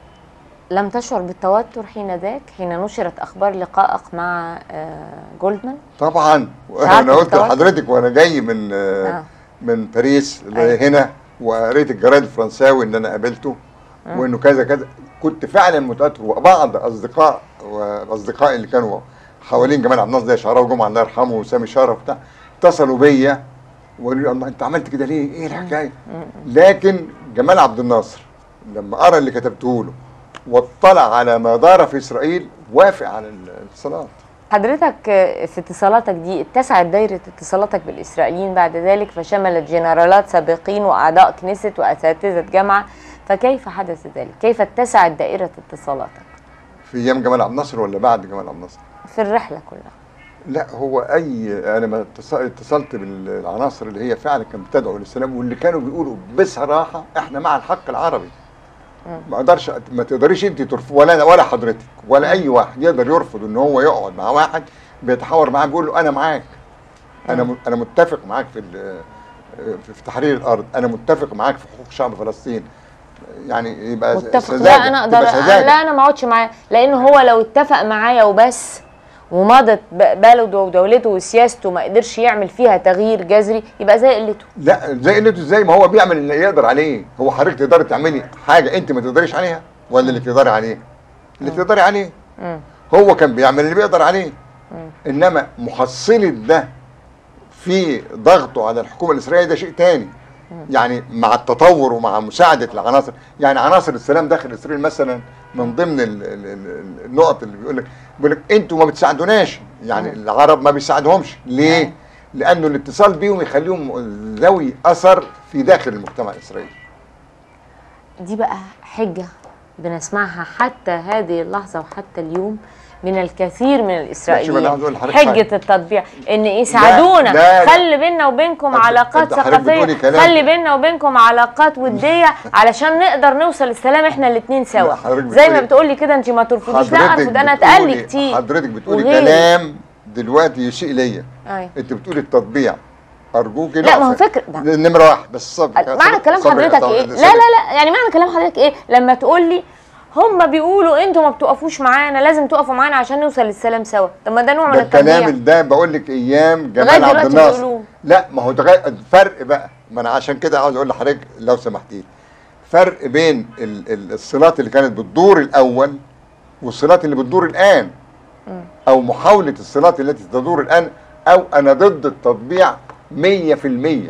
لم تشعر بالتوتر حين ذاك حين نشرت اخبار لقائك مع آه جولدمان طبعا ساعات انا قلت التوتر. لحضرتك وانا جاي من آه. آه. من باريس أيوة. هنا وقريت الجرايد الفرنساوي ان انا قابلته وانه كذا كذا كنت فعلا متاثر وبعض اصدقاء واصدقائي اللي كانوا حوالين جمال عبد الناصر زي شعراوي جمعه الله يرحمه وسامي شرف بتاع اتصلوا بيا وقالوا لي الله انت عملت كده ليه؟ ايه الحكايه؟ لكن جمال عبد الناصر لما قرا اللي كتبته له واطلع على ما دار في اسرائيل وافق على الاتصالات حضرتك آه، في اتصالاتك دي اتسعت دايرة اتصالاتك بالإسرائيليين بعد ذلك فشملت جنرالات سابقين وأعضاء كنيست وأساتذة جامعة فكيف حدث ذلك؟ كيف اتسعت دائرة اتصالاتك في ايام جمال عبد الناصر ولا بعد جمال عبد الناصر؟ في الرحلة كلها؟ لا هو اي انا ما اتص- اتصلت بالعناصر اللي هي فعلا كانت بتدعو للسلام واللي كانوا بيقولوا بصراحه احنا مع الحق العربي ما اقدرش ما تقدريش انت ترفض ولا أنا ولا حضرتك ولا اي واحد يقدر يرفض ان هو يقعد مع واحد بيتحاور معاه بيقول له انا معاك انا م- انا متفق معاك في ال- في في تحرير الارض انا متفق معاك في حقوق شعب فلسطين يعني يبقى متفق سذاجة، لا انا اقدر تبقى سذاجة. لا انا ما اقعدش معاه لانه هو لو اتفق معايا وبس ومضت ب- بلده ودولته وسياسته ما قدرش يعمل فيها تغيير جذري يبقى زي قلته لا زي اللي انتوا ازاي ما هو بيعمل اللي يقدر عليه هو حضرتك تقدري تعملي حاجه انت ما تقدريش عليها ولا اللي تقدري عليه اللي تقدري عليه مم. هو كان بيعمل اللي بيقدر عليه انما محصله ده في ضغطه على الحكومه الاسرائيليه ده شيء تاني يعني مع التطور ومع مساعده العناصر يعني عناصر السلام داخل اسرائيل مثلا من ضمن ال- ال- ال- النقط اللي بيقول لك بيقول لك انتوا ما بتساعدوناش يعني العرب ما بيساعدهمش ليه؟ لانه الاتصال بيهم يخليهم ذوي اثر في داخل المجتمع الاسرائيلي دي بقى حجة بنسمعها حتى هذه اللحظة وحتى اليوم من الكثير من شوف أنا الإسرائيليين عاوز أقول لحضرتك حجة حاجة. التطبيع إن إيه ساعدونا لا، لا. خلي بيننا وبينكم أنت- علاقات أنت حضرتك بتقولي ثقافية كلام. خلي بيننا وبينكم علاقات ودية علشان نقدر نوصل للسلام إحنا الاتنين سوا لا، حضرتك زي ما بتقولي- بتقولي كده أنت ما ترفضيش لا حضرتك أرفض أنا اتقال لي بتقولي- كتير حضرتك بتقولي وغيري. كلام دلوقتي يسيء ليا أيوة. انت بتقولي التطبيع ارجوك لا، ما هو فكر- ده- نمره واحد بس صبر معنى كلام صبر- حضرتك صبر- ايه؟ صبر- لا لا لا يعني معنى كلام حضرتك ايه؟ لما تقول لي هم بيقولوا انتوا ما بتقفوش معانا لازم تقفوا معانا عشان نوصل للسلام سوا، طب ما ده نوع من ده الكلام التطبيع اللي ده بقول لك ايام لغاية جمال عبد دلوقتي الناصر بيقولوه. لا ما هو ده غير- الفرق بقى ما انا عشان كده عاوز اقول لحضرتك لو سمحتي فرق بين ال- ال- الصلات اللي كانت بتدور الاول والصلات اللي بتدور الان او محاوله الصلات التي تدور الان او انا ضد التطبيع 100%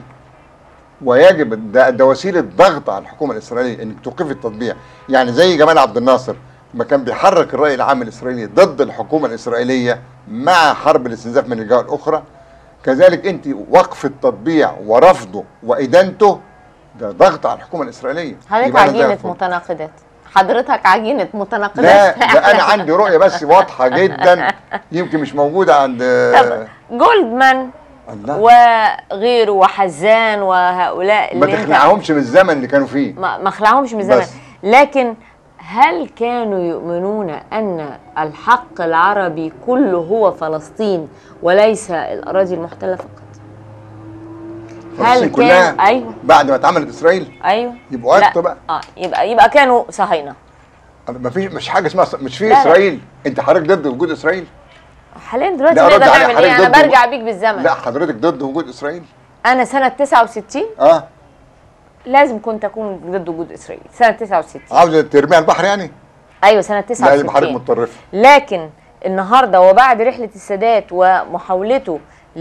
ويجب ده, ده وسيله ضغط على الحكومه الاسرائيليه انك توقفي التطبيع يعني زي جمال عبد الناصر ما كان بيحرك الراي العام الاسرائيلي ضد الحكومه الاسرائيليه مع حرب الاستنزاف من الجهه الاخرى كذلك انت وقف التطبيع ورفضه وادانته ده ضغط على الحكومه الاسرائيليه حضرتك يبقى أنا ده عجينة أرفض. متناقضات حضرتك عجينة متناقضات لا ده انا عندي رؤيه بس واضحه جدا يمكن مش موجوده عند طب جولدمان الله وغيره وحزان وهؤلاء ما اللي انت تخلعهمش من الزمن اللي كانوا فيه ما ما خلعهمش من زمان بس. لكن هل كانوا يؤمنون ان الحق العربي كله هو فلسطين وليس الاراضي المحتله فقط فلسطين كلها ايوه بعد ما اتعملت اسرائيل ايوه يبقوا لا. اكتر بقى اه يبقى يبقى كانوا صهاينه ما فيش مش حاجه اسمها مش في لا، لا. اسرائيل انت حضرتك ضد وجود اسرائيل حاليا دلوقتي لا، نقدر رد على نعمل ايه حضرتك انا ضد- برجع بيك بالزمن لا حضرتك ضد وجود اسرائيل انا سنه 69 اه لازم كنت اكون ضد وجود اسرائيل سنه 69 عاوزه ترميها البحر يعني ايوه سنه لا يبقى حضرتك 69 متطرفه لكن النهارده وبعد رحله السادات ومحاولته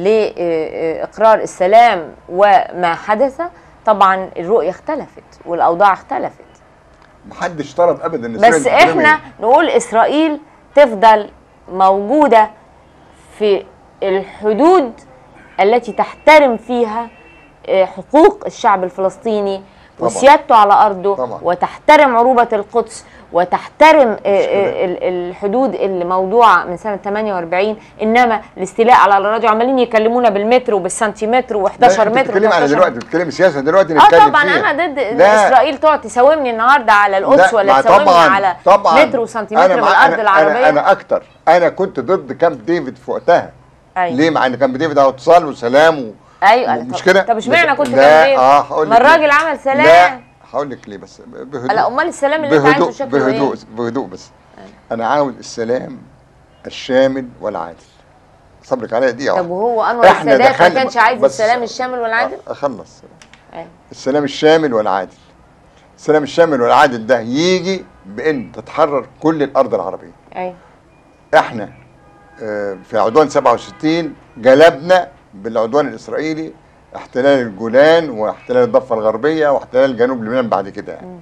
لاقرار السلام وما حدث طبعا الرؤيه اختلفت والاوضاع اختلفت محدش طلب ابدا ان اسرائيل بس تترمي. احنا نقول اسرائيل تفضل موجوده في الحدود التي تحترم فيها آه، حقوق الشعب الفلسطيني طبعاً. وسيادته على ارضه طبعاً. وتحترم عروبه القدس وتحترم آه، كده. آه، ال- الحدود اللي موضوعه من سنه 48 انما الاستيلاء على الاراضي عمالين يكلمونا بالمتر وبالسنتيمتر و11 لا، انت متر بتتكلمي على و13 دلوقتي بتتكلمي سياسه دلوقتي اه نتكلم طبعا فيها. انا ضد ان لا، اسرائيل تقعد تساومني النهارده على القدس لا، ولا ما تساومني طبعاً، على طبعاً. متر وسنتيمتر أنا من مع- الارض أنا- العربيه انا انا اكتر انا كنت ضد كامب ديفيد في وقتها أيوة. ليه مع ان كامب ديفيد هو اتصال وسلام و... ايوه مش طب- كده طب اشمعنى كنت لا كان ليه؟ اه هقول ما لك ليه. الراجل عمل سلام لا هقول لك ليه بس بهدوء لا امال السلام اللي انت بهدوء عايزه شكله بهدوء ايه؟ بهدوء بس انا عاوز السلام الشامل والعادل صبرك عليا دقيقه طب واحدة. وهو انور إحنا السادات ما دخلنا- كانش عايز بس- السلام الشامل والعادل؟ اخلص أيوة. السلام الشامل والعادل السلام الشامل والعادل ده يجي بان تتحرر كل الارض العربيه ايوه احنا آه، في عدوان 67 جلبنا بالعدوان الاسرائيلي احتلال الجولان واحتلال الضفه الغربيه واحتلال جنوب لبنان بعد كده يعني.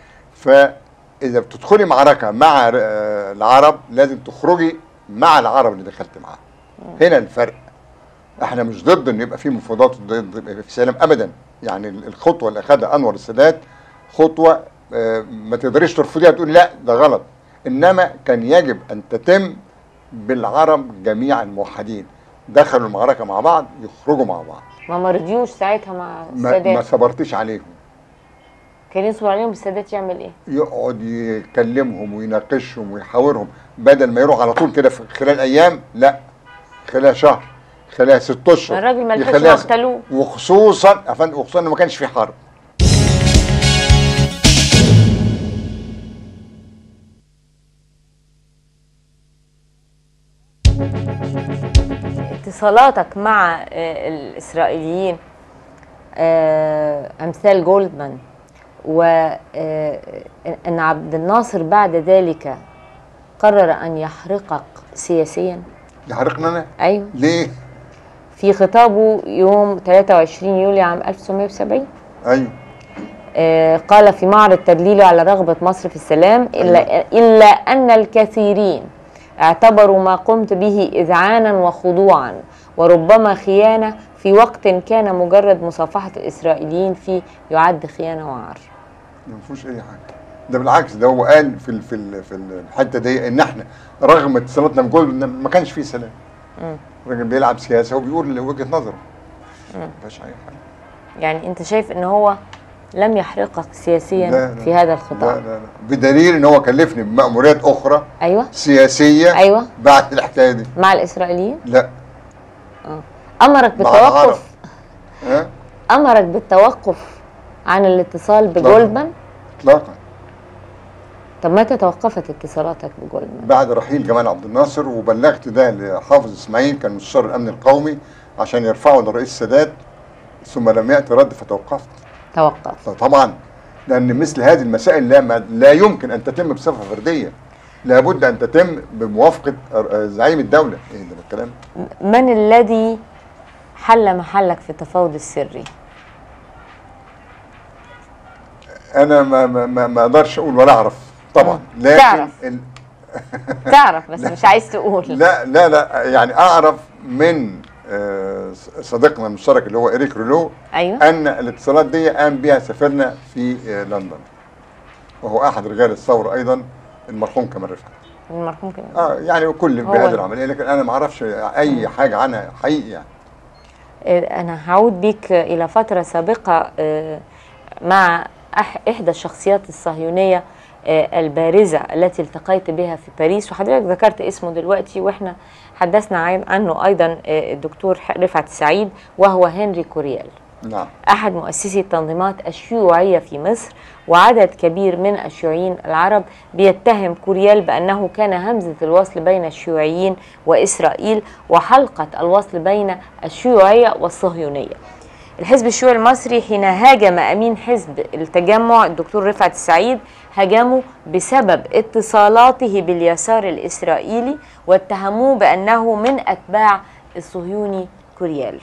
فاذا بتدخلي معركه مع آه، العرب لازم تخرجي مع العرب اللي دخلت معاهم هنا الفرق احنا مش ضد ان يبقى في مفاوضات ضد يبقى في سلام ابدا يعني الخطوه اللي اخذها انور السادات خطوه آه، ما تقدريش ترفضيها تقول لا ده غلط انما كان يجب ان تتم بالعرب جميعا موحدين دخلوا المعركه مع بعض يخرجوا مع بعض ما مرضيوش ساعتها مع ما, ما السادات صبرتيش عليهم كان يصبر عليهم السادات يعمل ايه؟ يقعد يكلمهم ويناقشهم ويحاورهم بدل ما يروح على طول كده في خلال ايام لا خلال شهر خلال ست اشهر الراجل ما لحقش يخليها- يقتلوه. وخصوصا أفند- وخصوصا انه ما كانش في حرب اتصالاتك مع آه، الاسرائيليين آه، امثال جولدمان وان عبد الناصر بعد ذلك قرر ان يحرقك سياسيا يحرقنا انا ايوه ليه؟ في خطابه يوم 23 يوليو عام 1970 ايوه آه، قال في معرض تدليله على رغبة مصر في السلام إلا, إلا أن الكثيرين اعتبروا ما قمت به إذعانا وخضوعا وربما خيانة في وقت كان مجرد مصافحة الإسرائيليين فيه يعد خيانة وعار ما فيهوش اي حاجه ده بالعكس ده هو قال في ال في ال في الحته دي ان احنا رغم اتصالاتنا بجول إن ما كانش فيه سلام الراجل بيلعب سياسه وبيقول وجهه نظره ما فيهاش اي حاجه يعني أنت شايف أن هو لم يحرقك سياسيا لا، لا. في هذا لا الخطاب لا لا بدليل ان هو كلفني بمأموريات اخرى أيوة سياسيه أيوة. بعد الحكايه دي مع الإسرائيليين لا أمرك مع العرب بالتوقف ها أمرك بالتوقف عن الاتصال بجولدمان اطلاقا طب متى توقفت اتصالاتك بجولدمان؟ بعد رحيل جمال عبد الناصر وبلغت ده لحافظ اسماعيل كان مستشار الامن القومي عشان يرفعه للرئيس السادات ثم لم ياتي رد فتوقفت توقف فطبعا لان مثل هذه المسائل لا ما لا يمكن ان تتم بصفه فرديه لابد ان تتم بموافقه زعيم الدوله ايه ده الكلام من الذي حل محلك في التفاوض السري؟ انا ما ما ما, ما اقدرش اقول ولا اعرف طبعا لكن تعرف. ال... تعرف بس مش عايز تقول لا لا لا يعني اعرف من آه، صديقنا المشترك اللي هو اريك رولو ايوه ان الاتصالات دي قام بها سفيرنا في آه، لندن وهو احد رجال الثوره ايضا المرحوم كمال رفعت المرحوم كمان اه يعني كل هو بهذه ال- العمليه لكن انا ما اعرفش اي حاجه عنها حقيقي يعني آه، انا هعود بيك الى فتره سابقه آه، مع أح- احدى الشخصيات الصهيونيه آه، البارزة التي التقيت بها في باريس وحضرتك ذكرت اسمه دلوقتي واحنا حدثنا عن- عنه أيضا آه، الدكتور رفعت السعيد وهو هنري كوريال نعم أحد مؤسسي التنظيمات الشيوعية في مصر وعدد كبير من الشيوعيين العرب بيتهم كوريال بأنه كان همزة الوصل بين الشيوعيين وإسرائيل وحلقة الوصل بين الشيوعية والصهيونية الحزب الشيوعي المصري حين هاجم أمين حزب التجمع الدكتور رفعت السعيد هاجمه بسبب اتصالاته باليسار الإسرائيلي واتهموه بأنه من أتباع الصهيوني كوريال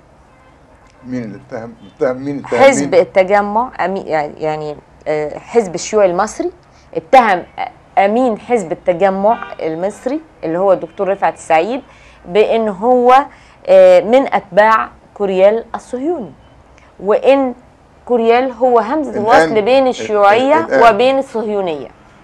مين اللي اتهم اتهم مين اتهم حزب مين؟ التجمع أمي- يعني آه، حزب الشيوعي المصري اتهم امين حزب التجمع المصري اللي هو الدكتور رفعت السعيد بان هو آه، من اتباع كوريال الصهيوني وان كوريال هو همزه الآن- الوصل بين الشيوعيه الآن- وبين الصهيونيه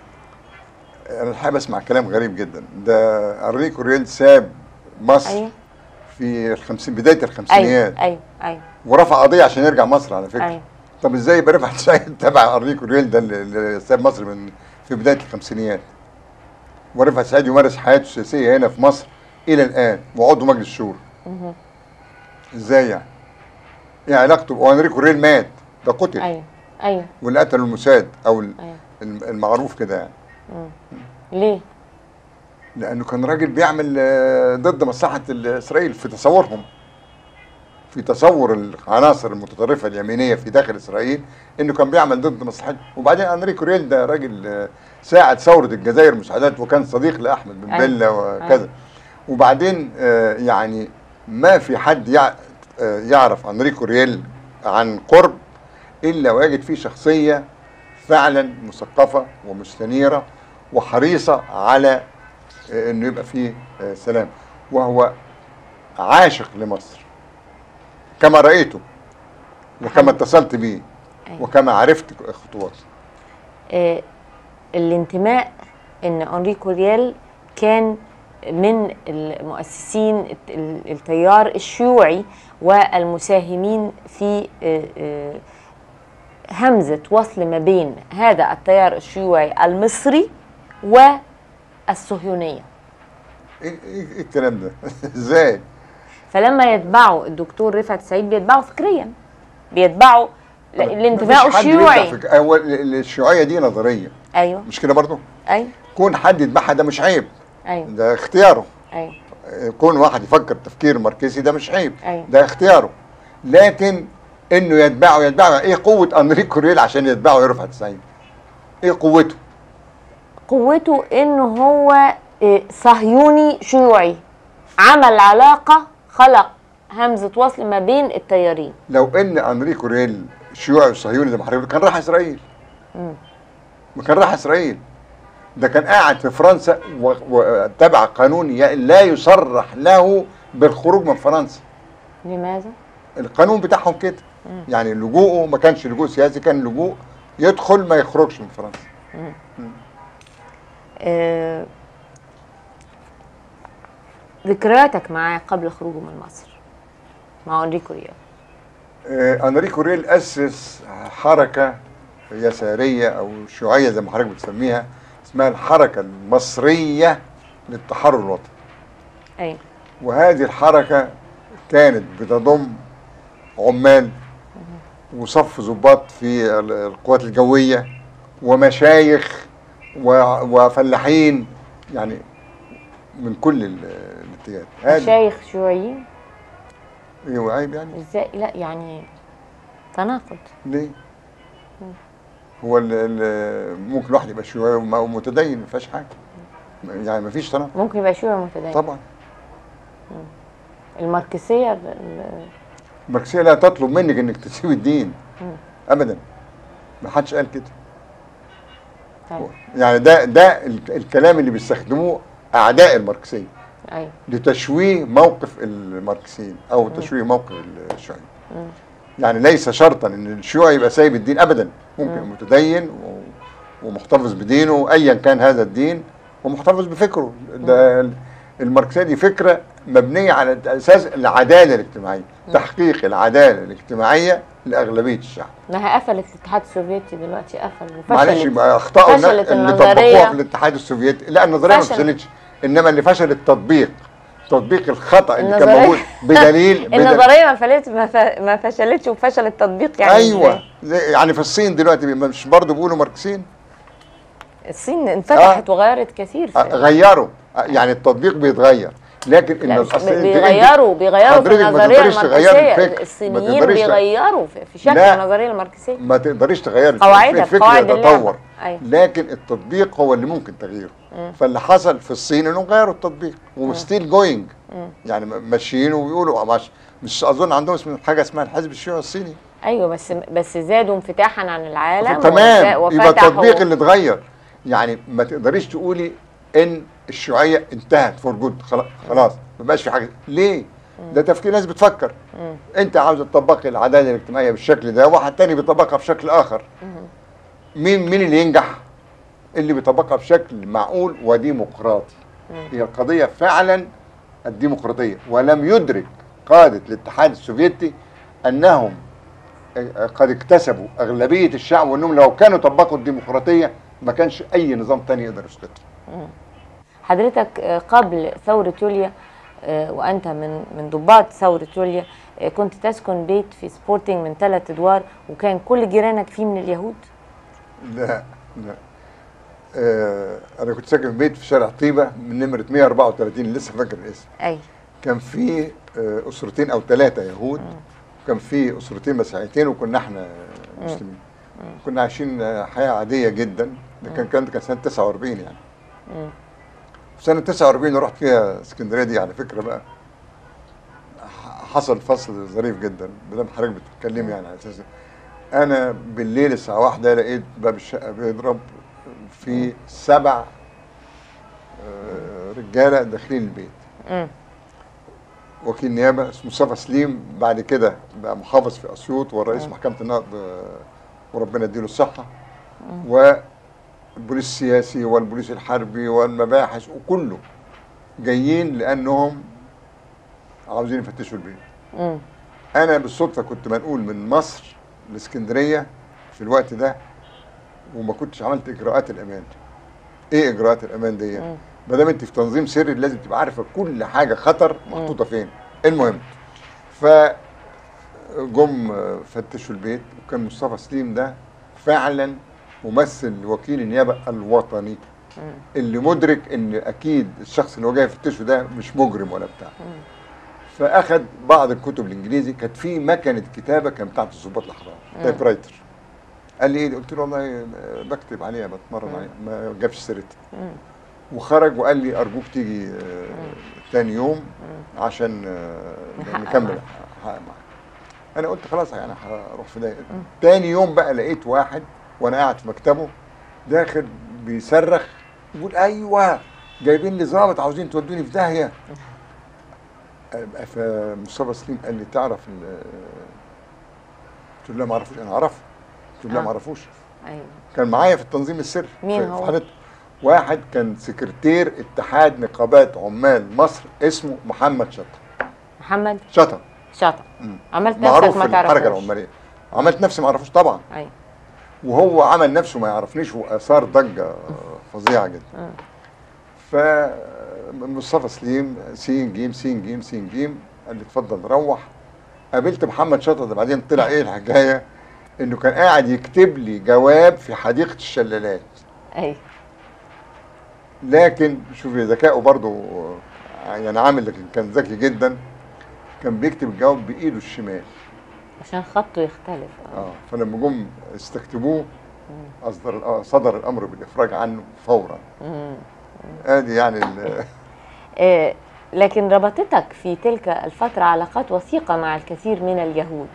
انا الحقيقه بسمع كلام غريب جدا ده ارنيكو ريل ساب مصر ايوه في الخمسين بدايه ايوه الخمسينيات ايوه ايوه ورفع قضيه عشان يرجع مصر على فكره ايوه طب ازاي يبقى رفعت سعيد تبع ارنيكو ريل ده اللي- اللي ساب مصر من في بدايه الخمسينيات ورفعت سعيد يمارس حياته السياسيه هنا في مصر الى الان وعضو مجلس الشورى ازاي يعني؟ ايه علاقته وانريكو ريل مات ده قتل ايوه ايوه واللي قتل الموساد او ال- ايوه الم- المعروف كده يعني ليه؟ لانه كان راجل بيعمل آه، ضد مصلحه ال- اسرائيل في تصورهم في تصور العناصر المتطرفه اليمينيه في داخل اسرائيل انه كان بيعمل ضد مصلحته وبعدين انريكو ريل ده راجل آه، ساعد ثوره الجزائر مساعدات وكان صديق لاحمد بن أيوة. بيلا وكذا وبعدين آه، يعني ما في حد يع- آه، يعرف انريكو ريل عن قرب الا ويجد فيه شخصيه فعلا مثقفه ومستنيره وحريصه على آه، انه يبقى فيه آه، سلام وهو عاشق لمصر كما رايته وكما اتصلت به أيوة. وكما عرفت خطواته آه، الانتماء ان انريكو ريال كان من المؤسسين الت- ال- التيار الشيوعي والمساهمين في آه، آه، همزة وصل ما بين هذا التيار الشيوعي المصري والصهيونية ايه إيه- إيه الكلام ده ازاي فلما يتبعوا الدكتور رفعت سعيد بيتبعوا فكريا بيتبعوا ل- الانتماء مفيش حد بيرجع الشيوعي في- هو ال- ال- الشيوعيه دي نظريه ايوه مش كده برضه ايوه كون حد يتبعها ده مش عيب ايوه ده اختياره ايوه كون واحد يفكر تفكير ماركسي ده مش عيب أيوة. ده اختياره لكن انه يتبعه يتبعه ايه قوه انريكو ريل عشان يتبعه يرفع 90 ايه قوته قوته انه هو إيه، صهيوني شيوعي عمل علاقة خلق همزة وصل ما بين التيارين لو ان انريكو ريل شيوعي وصهيوني زي ما حضرتك كان راح اسرائيل ما كان راح اسرائيل ده كان قاعد في فرنسا و- وتبع قانون ي- لا يصرح له بالخروج من فرنسا لماذا؟ القانون بتاعهم كده يعني لجوءه ما كانش لجوء سياسي كان لجوء يدخل ما يخرجش من فرنسا آه ذكرياتك معاه قبل خروجه من مصر مع انريكو ريال آه، انريكو ريل اسس حركه يساريه او شيوعيه زي ما حضرتك بتسميها اسمها الحركه المصريه للتحرر الوطني ايوه وهذه الحركه كانت بتضم عمال وصف ضباط في ال- القوات الجويه ومشايخ و- وفلاحين يعني من كل ال- الاتجاهات هذه مشايخ شيوعيين ايوه عيب يعني ازاي لا يعني تناقض ليه؟ هو ال ال ممكن الواحد يبقى شيوعي وم- ومتدين ما فيهاش حاجه يعني ما فيش تناقض ممكن يبقى شيوعي متدين طبعا الماركسيه ال- ال- الماركسيه لا تطلب منك انك تسيب الدين ابدا ما حدش قال كده طيب يعني ده ده ال- الكلام اللي بيستخدموه اعداء الماركسيه ايوه لتشويه موقف الماركسيين او تشويه موقف الشيوعيين يعني ليس شرطا ان الشيوعي يبقى سايب الدين ابدا ممكن متدين و- ومحتفظ بدينه ايا كان هذا الدين ومحتفظ بفكره ده ال- الماركسيه دي فكره مبنيه على اساس العداله الاجتماعيه تحقيق العداله الاجتماعيه لاغلبيه الشعب ما هي قفلت الاتحاد السوفيتي دلوقتي قفل معلش وفشلت يبقى اخطاوا النا- فشلت اللي النظرية. طبقوها في الاتحاد السوفيتي لا النظريه ما فشلت. فشلتش انما اللي فشل التطبيق تطبيق الخطا اللي كان النظرية- موجود بدليل بدل النظريه ما فشلت ما, ف... ما فشلتش وفشل التطبيق يعني ايوه إزاي؟ زي- يعني في الصين دلوقتي مش برضه بيقولوا ماركسيين الصين انفتحت آه. وغيرت كثير في آه، غيروا آه، يعني التطبيق بيتغير لكن لا ان مش الأصل- أنت- بيغيروا بيغيروا في حضرتك ما النظريه تقدريش تغيري الماركسيه الفكر. ما الصينيين تقدريش تغ- بيغيروا في في شكل لا. النظريه الماركسيه ما تقدريش تغير قواعدها، الفكر قواعد اللعبة. يتطور أيوة. لكن التطبيق هو اللي ممكن تغييره فاللي حصل في الصين انهم غيروا التطبيق وستيل جوينج يعني م- ماشيين وبيقولوا مش, مش اظن عندهم اسم حاجه اسمها الحزب الشيوعي الصيني ايوه بس بس زادوا انفتاحا عن العالم تمام وف- يبقى وفتحوا- التطبيق اللي اتغير يعني ما تقدريش تقولي ان الشيوعيه انتهت فور جود خلاص ما بقاش في حاجه ليه؟ ده تفكير ناس بتفكر انت عاوز تطبقي العداله الاجتماعيه بالشكل ده واحد تاني بيطبقها بشكل اخر مين مين اللي ينجح؟ اللي بيطبقها بشكل معقول وديمقراطي هي القضيه فعلا الديمقراطيه ولم يدرك قاده الاتحاد السوفيتي انهم قد اكتسبوا اغلبيه الشعب وانهم لو كانوا طبقوا الديمقراطيه ما كانش اي نظام تاني يقدر يسقطها حضرتك آه، قبل ثورة يوليا آه، وأنت من من ضباط ثورة يوليا آه، كنت تسكن بيت في سبورتنج من ثلاث أدوار وكان كل جيرانك فيه من اليهود لا لا آه انا كنت ساكن في بيت في شارع طيبه من نمره 134 لسه فاكر الاسم أي كان في آه اسرتين او ثلاثه يهود وكان في اسرتين مسيحيتين وكنا احنا مسلمين كنا عايشين آه، حياه عاديه جدا ده كان كان كان سنه 49 يعني في سنه 49 رحت فيها اسكندريه دي على فكره بقى ح- حصل فصل ظريف جدا بدل حضرتك بتتكلمي يعني على اساس انا بالليل الساعه واحدة لقيت باب الشقه بيضرب في سبع آه، رجاله داخلين البيت مم. وكيل نيابه اسمه مصطفى سليم بعد كده بقى محافظ في اسيوط ورئيس محكمه النقد آه، وربنا يديله الصحه والبوليس السياسي والبوليس الحربي والمباحث وكله جايين لانهم عاوزين يفتشوا البيت مم. انا بالصدفه كنت منقول من مصر لاسكندريه في الوقت ده وما كنتش عملت اجراءات الامان ايه اجراءات الامان دي ما دام انت في تنظيم سري لازم تبقى عارفه كل حاجه خطر محطوطه فين المهم ف جم فتشوا البيت وكان مصطفى سليم ده فعلا ممثل لوكيل النيابه الوطني اللي مدرك ان اكيد الشخص اللي هو جاي يفتشه ده مش مجرم ولا بتاع فاخد بعض الكتب الانجليزي كانت في مكنه كتابه كانت بتاعت الضباط الاحرار تايب رايتر قال لي ايه قلت له والله بكتب عليها بتمرن عليها ما جابش سيرتها وخرج وقال لي ارجوك تيجي آه، تاني يوم عشان آه، نحقق نكمل معاك. حقق معاك انا قلت خلاص يعني هروح في ده تاني يوم بقى لقيت واحد وانا قاعد في مكتبه داخل بيصرخ يقول ايوه جايبين لي ظابط عاوزين تودوني في داهيه فمصطفى سليم قال لي تعرف ال- قلت له لا ما اعرفوش انا اعرفه قلت له لا آه. ما اعرفوش أيوه كان معايا في التنظيم السري مين في- في هو؟ حالته. واحد كان سكرتير اتحاد نقابات عمال مصر اسمه محمد شطر محمد شطر شاطر مم. عملت معروف نفسك في ما الحركه تعرفوش العماليه عملت نفسي ما اعرفوش طبعا أيوه وهو عمل نفسه ما يعرفنيش واثار ضجه فظيعه جدا فمصطفى سليم سين جيم سين جيم سين جيم قال لي اتفضل روح قابلت محمد شطر ده بعدين طلع ايه الحكايه انه كان قاعد يكتب لي جواب في حديقه الشلالات أيوه لكن شوفي ذكائه برضه يعني عامل لكن كان ذكي جدا كان بيكتب الجواب بايده الشمال عشان خطه يختلف اه فلما جم استكتبوه اصدر صدر الامر بالافراج عنه فورا ادي يعني ال- آه، لكن ربطتك في تلك الفترة علاقات وثيقة مع الكثير من اليهود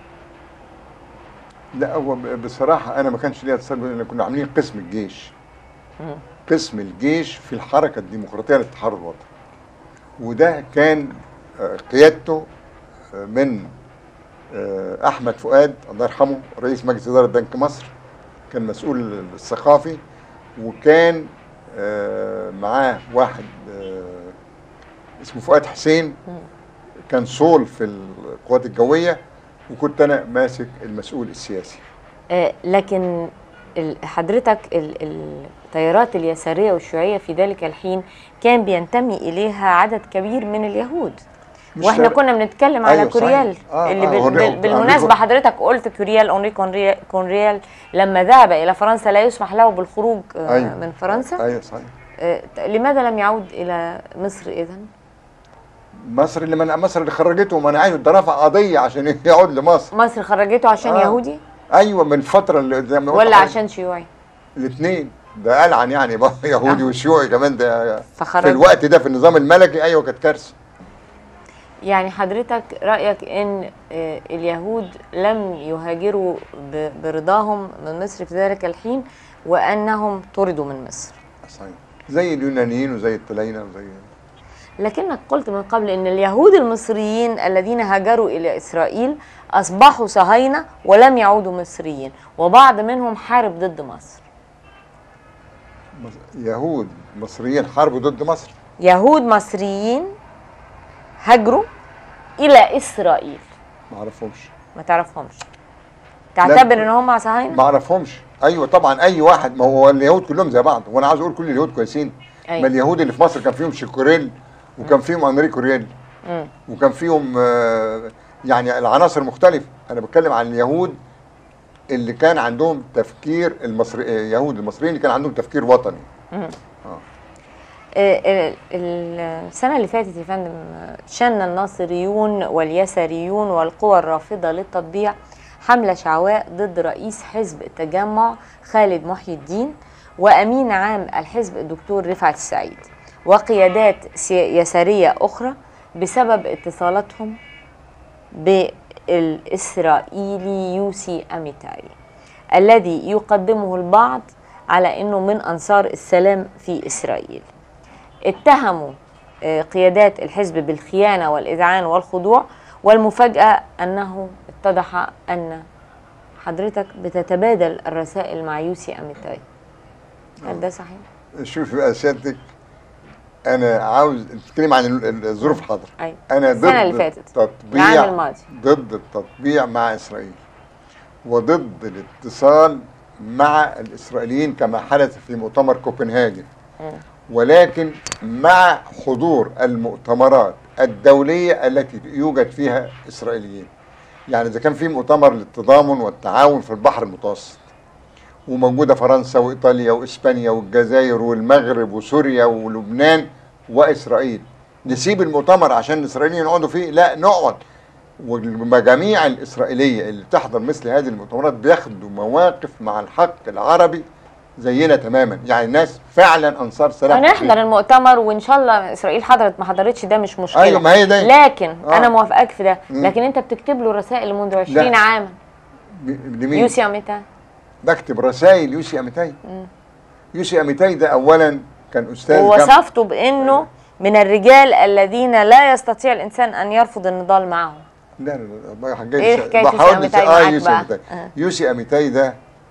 لا هو ب- بصراحه انا ما كانش ليا اتصال بيه، لان كنا عاملين قسم الجيش قسم الجيش في الحركه الديمقراطيه للتحرر الوطني وده كان آه، قيادته آه، من آه، احمد فؤاد الله يرحمه رئيس مجلس اداره بنك مصر كان مسؤول الثقافي وكان آه، معاه واحد آه، اسمه فؤاد حسين كان صول في القوات الجويه وكنت انا ماسك المسؤول السياسي آه، لكن ال- حضرتك ال- التيارات اليسارية والشيوعية في ذلك الحين كان بينتمي إليها عدد كبير من اليهود مش واحنا شرط. كنا بنتكلم على أيوة، صحيح. كوريال آه، اللي آه، بال- هوري- بال- بالمناسبة أوريكو- حضرتك قلت كوريال اونري كونري- كونريال لما ذهب إلى فرنسا لا يسمح له بالخروج آه، أيوة. من فرنسا ايوه صحيح آه، لماذا لم يعود إلى مصر إذا؟ مصر اللي من مصر اللي خرجته ومنعته ده رفع قضيه عشان يعود لمصر مصر خرجته عشان آه. يهودي ايوه من الفتره اللي زي ما قلت ولا حضرتك. عشان شيوعي؟ الاثنين ده ألعن يعني بقى يهودي آه. وشيوعي كمان ده فخرج. في الوقت ده في النظام الملكي ايوه كانت كارثه يعني حضرتك رأيك إن آه، اليهود لم يهاجروا ب- برضاهم من مصر في ذلك الحين وأنهم طردوا من مصر صحيح زي اليونانيين وزي الطلاينه وزي لكنك قلت من قبل أن اليهود المصريين الذين هاجروا إلى إسرائيل أصبحوا صهاينة ولم يعودوا مصريين وبعض منهم حارب ضد مصر مص- يهود مصريين حاربوا ضد مصر يهود مصريين هاجروا إلى إسرائيل ما اعرفهمش ما تعرفهمش تعتبر ان هم صهاينه ما اعرفهمش ايوه طبعا اي واحد ما هو اليهود كلهم زي بعض وانا عاوز اقول كل اليهود كويسين أيوة. ما اليهود اللي في مصر كان فيهم شيكوريل وكان فيهم انريكو ريل مم. وكان فيهم آه، يعني العناصر مختلفه انا بتكلم عن اليهود اللي كان عندهم تفكير المصري آه، يهود المصريين اللي كان عندهم تفكير وطني آه، آه، السنة اللي فاتت يا فندم آه، شن الناصريون واليساريون والقوى الرافضة للتطبيع حملة شعواء ضد رئيس حزب التجمع خالد محي الدين وأمين عام الحزب الدكتور رفعت السعيد وقيادات سي- يسارية أخرى بسبب اتصالاتهم بالإسرائيلي يوسي أميتاي الذي يقدمه البعض على أنه من أنصار السلام في إسرائيل اتهموا آه، قيادات الحزب بالخيانة والإذعان والخضوع والمفاجأة أنه اتضح أن حضرتك بتتبادل الرسائل مع يوسي أميتاي هل ده صحيح؟ شوف بقى سيادتك انا عاوز تتكلم عن ال- ال- الظروف الحاضره أيوة. انا ضد السنة اللي فاتت. التطبيع العام الماضي. ضد التطبيع مع اسرائيل وضد الاتصال مع الاسرائيليين كما حدث في مؤتمر كوبنهاجن ولكن مع حضور المؤتمرات الدوليه التي يوجد فيها اسرائيليين يعني اذا كان في مؤتمر للتضامن والتعاون في البحر المتوسط وموجوده فرنسا وايطاليا واسبانيا والجزائر والمغرب وسوريا ولبنان واسرائيل نسيب المؤتمر عشان الاسرائيليين يقعدوا فيه لا نقعد والمجاميع الاسرائيليه اللي بتحضر مثل هذه المؤتمرات بياخدوا مواقف مع الحق العربي زينا تماما يعني ناس فعلا انصار سلام هنحضر المؤتمر وإن شاء الله إسرائيل حضرت ما حضرتش ده مش مشكلة أيوة، ما هي ده. لكن آه. أنا موافقاك في ده مم. لكن أنت بتكتب له رسائل منذ 20 لا. عاما ب- لمين؟ يوسي أميتاي بكتب رسائل يوسي اميتاي يوسي اميتاي ده اولا كان استاذ جامعة- ووصفته بانه من الرجال الذين لا يستطيع الانسان ان يرفض النضال معهم لا لا لا بقى حكاية إيه س- حكاية بحاول يوسي نس- أميتاي اه معاك يوسي بقى؟ اميتاي آه. يوسي اميتاي ده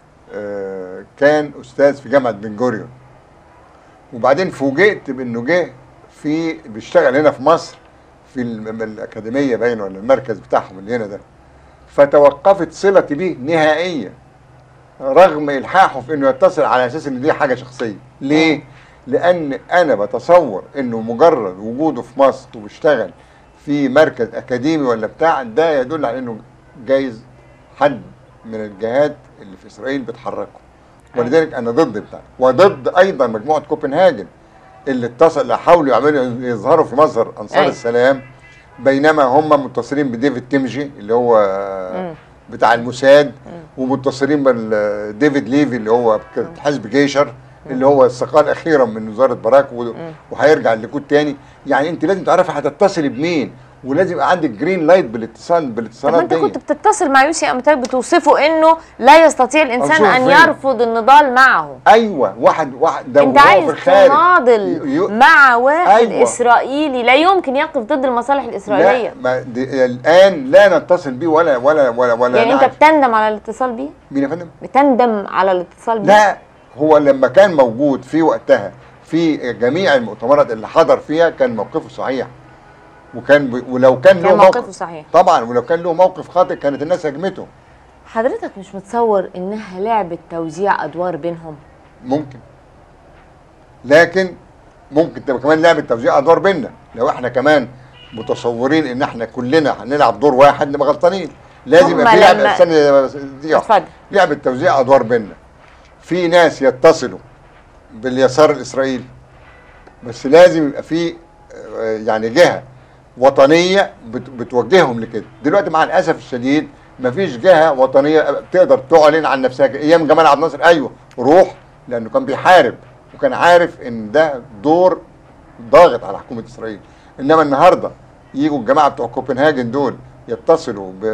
آه كان استاذ في جامعه بن جوريون وبعدين فوجئت بانه جه في بيشتغل هنا في مصر في الم- الاكاديميه باين ولا المركز بتاعهم اللي هنا ده فتوقفت صلتي بيه نهائيا رغم الحاحه في انه يتصل على اساس ان دي حاجه شخصيه ليه لان انا بتصور انه مجرد وجوده في مصر وبيشتغل في مركز اكاديمي ولا بتاع ده يدل على انه جايز حد من الجهات اللي في اسرائيل بتحركه ولذلك انا ضد بتاع وضد ايضا مجموعه كوبنهاجن اللي اتصل اللي حاولوا يعملوا يظهروا في مظهر انصار أيوة. السلام بينما هم متصلين بديفيد تيمجي اللي هو مم. بتاع الموساد ومتصلين بديفيد ليفي اللي هو حزب جيشر اللي هو استقال اخيرا من وزاره باراك و- وهيرجع الليكود تاني يعني انت لازم تعرفي هتتصلي بمين ولازم يبقى عندك جرين لايت بالاتصال طب بالاتصالات انت دي كنت بتتصل مع يوسي اميتاي بتوصفه انه لا يستطيع الانسان أوصفه ان فين؟ يرفض النضال معه ايوه واحد واحد ده انت وهو عايز في الخارج تناضل ي- ي- مع واحد أيوة. اسرائيلي لا يمكن يقف ضد المصالح الاسرائيليه لا ما دي الان لا نتصل بيه ولا ولا ولا ولا يعني انت نعرف. بتندم على الاتصال بيه مين يا فندم؟ بتندم على الاتصال بيه لا هو لما كان موجود في وقتها في جميع المؤتمرات اللي حضر فيها كان موقفه صحيح وكان ب... ولو كان له كان موقفه موقف صحيح طبعا ولو كان له موقف خاطئ كانت الناس هجمته حضرتك مش متصور انها لعبه توزيع ادوار بينهم ممكن لكن ممكن تبقى كمان لعبه توزيع ادوار بينا لو احنا كمان متصورين ان احنا كلنا هنلعب دور واحد نبقى غلطانين لازم هم يبقى في لعبه لما- استنى دي واحدة. اتفضل لعبه توزيع ادوار بينا في ناس يتصلوا باليسار الاسرائيلي بس لازم يبقى في آه، يعني جهه وطنيه بت- بتوجههم لكده دلوقتي مع الاسف الشديد مفيش جهه وطنيه بتقدر تعلن عن نفسها كده. ايام جمال عبد الناصر ايوه روح لانه كان بيحارب وكان عارف ان ده دور ضاغط على حكومه اسرائيل انما النهارده يجوا الجماعه بتوع كوبنهاجن دول يتصلوا ب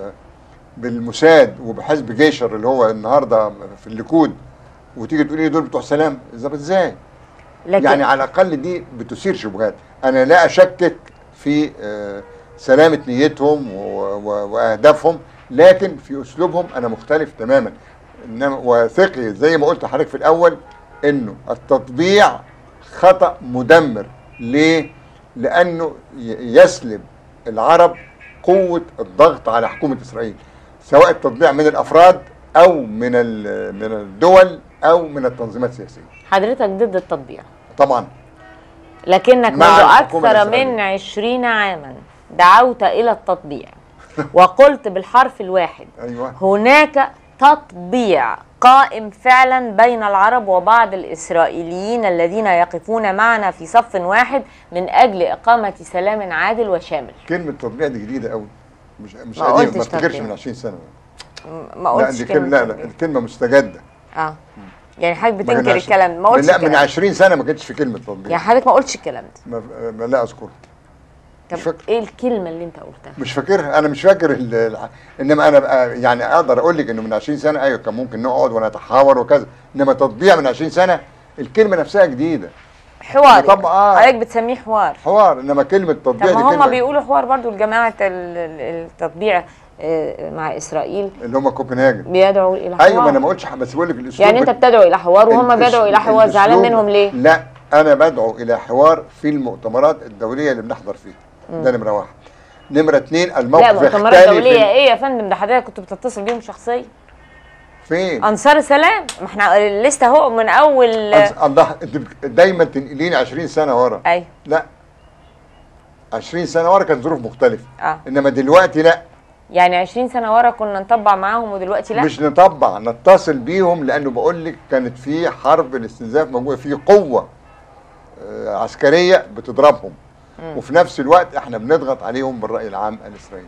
بالموساد وبحزب جيشر اللي هو النهارده في الليكود وتيجي تقولي لي دول بتوع سلام طب ازاي؟ لكن يعني على الاقل دي بتثير شبهات انا لا اشكك في آه، سلامه نيتهم و- و- واهدافهم لكن في اسلوبهم انا مختلف تماما انما وثقي زي ما قلت لحضرتك في الاول انه التطبيع خطا مدمر ليه؟ لانه ي- يسلب العرب قوه الضغط على حكومه اسرائيل سواء التطبيع من الافراد او من ال- من الدول او من التنظيمات السياسيه حضرتك ضد التطبيع طبعا لكنك مع منذ الحكومة أكثر الإسرائيلية. من عشرين عاما دعوت إلى التطبيع وقلت بالحرف الواحد ايوه هناك تطبيع قائم فعلا بين العرب وبعض الإسرائيليين الذين يقفون معنا في صف واحد من أجل إقامة سلام عادل وشامل كلمه تطبيع دي جديده قوي مش مش ما قديمه قلتش ما افتكرش تطبيع. من 20 سنه م- ما لا قلتش دي كلمه لا لا تطبيع. الكلمه مستجده اه يعني حضرتك ما بتنكر كانش- الكلام ما قلتش لا من الكلام 20 سنه ما كانتش في كلمه تطبيع يعني حضرتك ما قلتش الكلام ده ما ما لا اذكرها طب مش فاكر. ايه الكلمة اللي انت قلتها مش فاكرها انا مش فاكر ال- الع- انما انا بقى يعني اقدر اقول لك انه من 20 سنه ايوه كان ممكن نقعد ونتحاور وكذا انما تطبيع من 20 سنه الكلمه نفسها جديده حوار طب آه. حضرتك بتسميه حوار حوار انما كلمه طب تطبيع دي ما هم كلمه بيقولوا حوار برضو لجماعة ال- ال- التطبيع آه، مع إسرائيل اللي هم كوبنهاجن بيدعوا إلى حوار ايوه ما انا ما قلتش ح- بس بقول لك الاسلوب يعني أنت بت- بتدعو إلى حوار وهم الأس- بيدعوا إلى حوار زعلان الأسلوب- منهم ليه؟ لا انا بدعو الى حوار في المؤتمرات الدوليه اللي بنحضر فيها ده نمره واحد نمره اثنين الموقف لا مؤتمرات يختلف دولية إيه يا فندم ده حضرتك كنت بتتصل بيهم شخصيا فين أنصار سلام ما احنا لسه اهو من أول أنس- الله انت بت- دايما تنقليني 20 سنه ورا أيوه لا 20 سنه ورا كانت ظروف مختلفه اه انما دلوقتي لا يعني 20 سنة ورا كنا نطبع معاهم ودلوقتي لا مش نطبع نتصل بيهم لانه بقول لك كانت في حرب الاستنزاف موجوده في قوه آه، عسكريه بتضربهم وفي نفس الوقت احنا بنضغط عليهم بالراي العام الاسرائيلي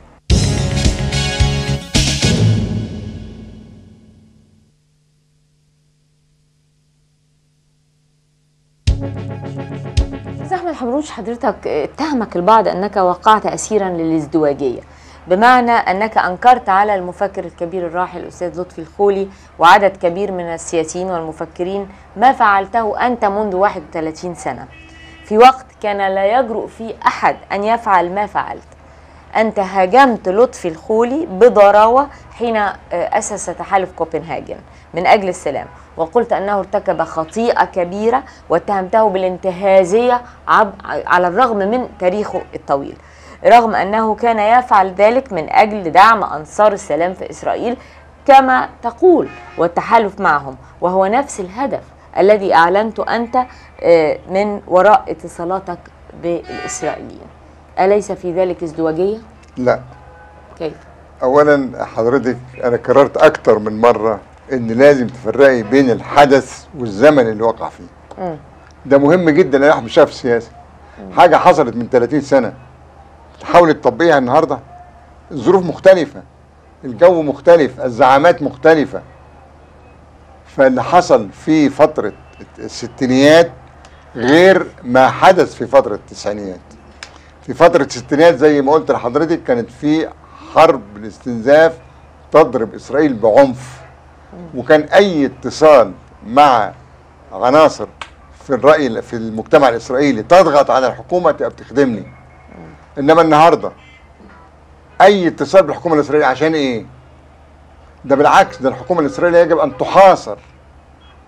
أستاذ أحمد حمروش حضرتك اتهمك البعض أنك وقعت أسيرا للازدواجية بمعنى أنك أنكرت على المفكر الكبير الراحل الأستاذ لطفي الخولي وعدد كبير من السياسيين والمفكرين ما فعلته أنت منذ 31 سنة في وقت كان لا يجرؤ فيه أحد أن يفعل ما فعلت أنت هاجمت لطفي الخولي بضراوة حين آه، أسس تحالف كوبنهاجن من أجل السلام وقلت أنه ارتكب خطيئة كبيرة واتهمته بالانتهازية عب- على الرغم من تاريخه الطويل رغم أنه كان يفعل ذلك من أجل دعم أنصار السلام في إسرائيل كما تقول والتحالف معهم وهو نفس الهدف الذي أعلنته أنت آه، من وراء اتصالاتك بالإسرائيليين أليس في ذلك ازدواجية؟ لا كيف؟ اولا حضرتك انا كررت اكتر من مره ان لازم تفرقي بين الحدث والزمن اللي وقع فيه مم. ده مهم جدا لاي واحد شاف السياسه حاجه حصلت من 30 سنه تحاول تطبقيها النهارده الظروف مختلفه الجو مختلف الزعامات مختلفه فاللي حصل في فتره الستينيات غير ما حدث في فتره التسعينيات في فتره الستينيات زي ما قلت لحضرتك كانت في حرب الاستنزاف تضرب اسرائيل بعنف وكان اي اتصال مع عناصر في الراي في المجتمع الاسرائيلي تضغط على الحكومه تبقى بتخدمني انما النهارده اي اتصال بالحكومه الاسرائيليه عشان ايه ده بالعكس ده الحكومه الاسرائيليه يجب ان تحاصر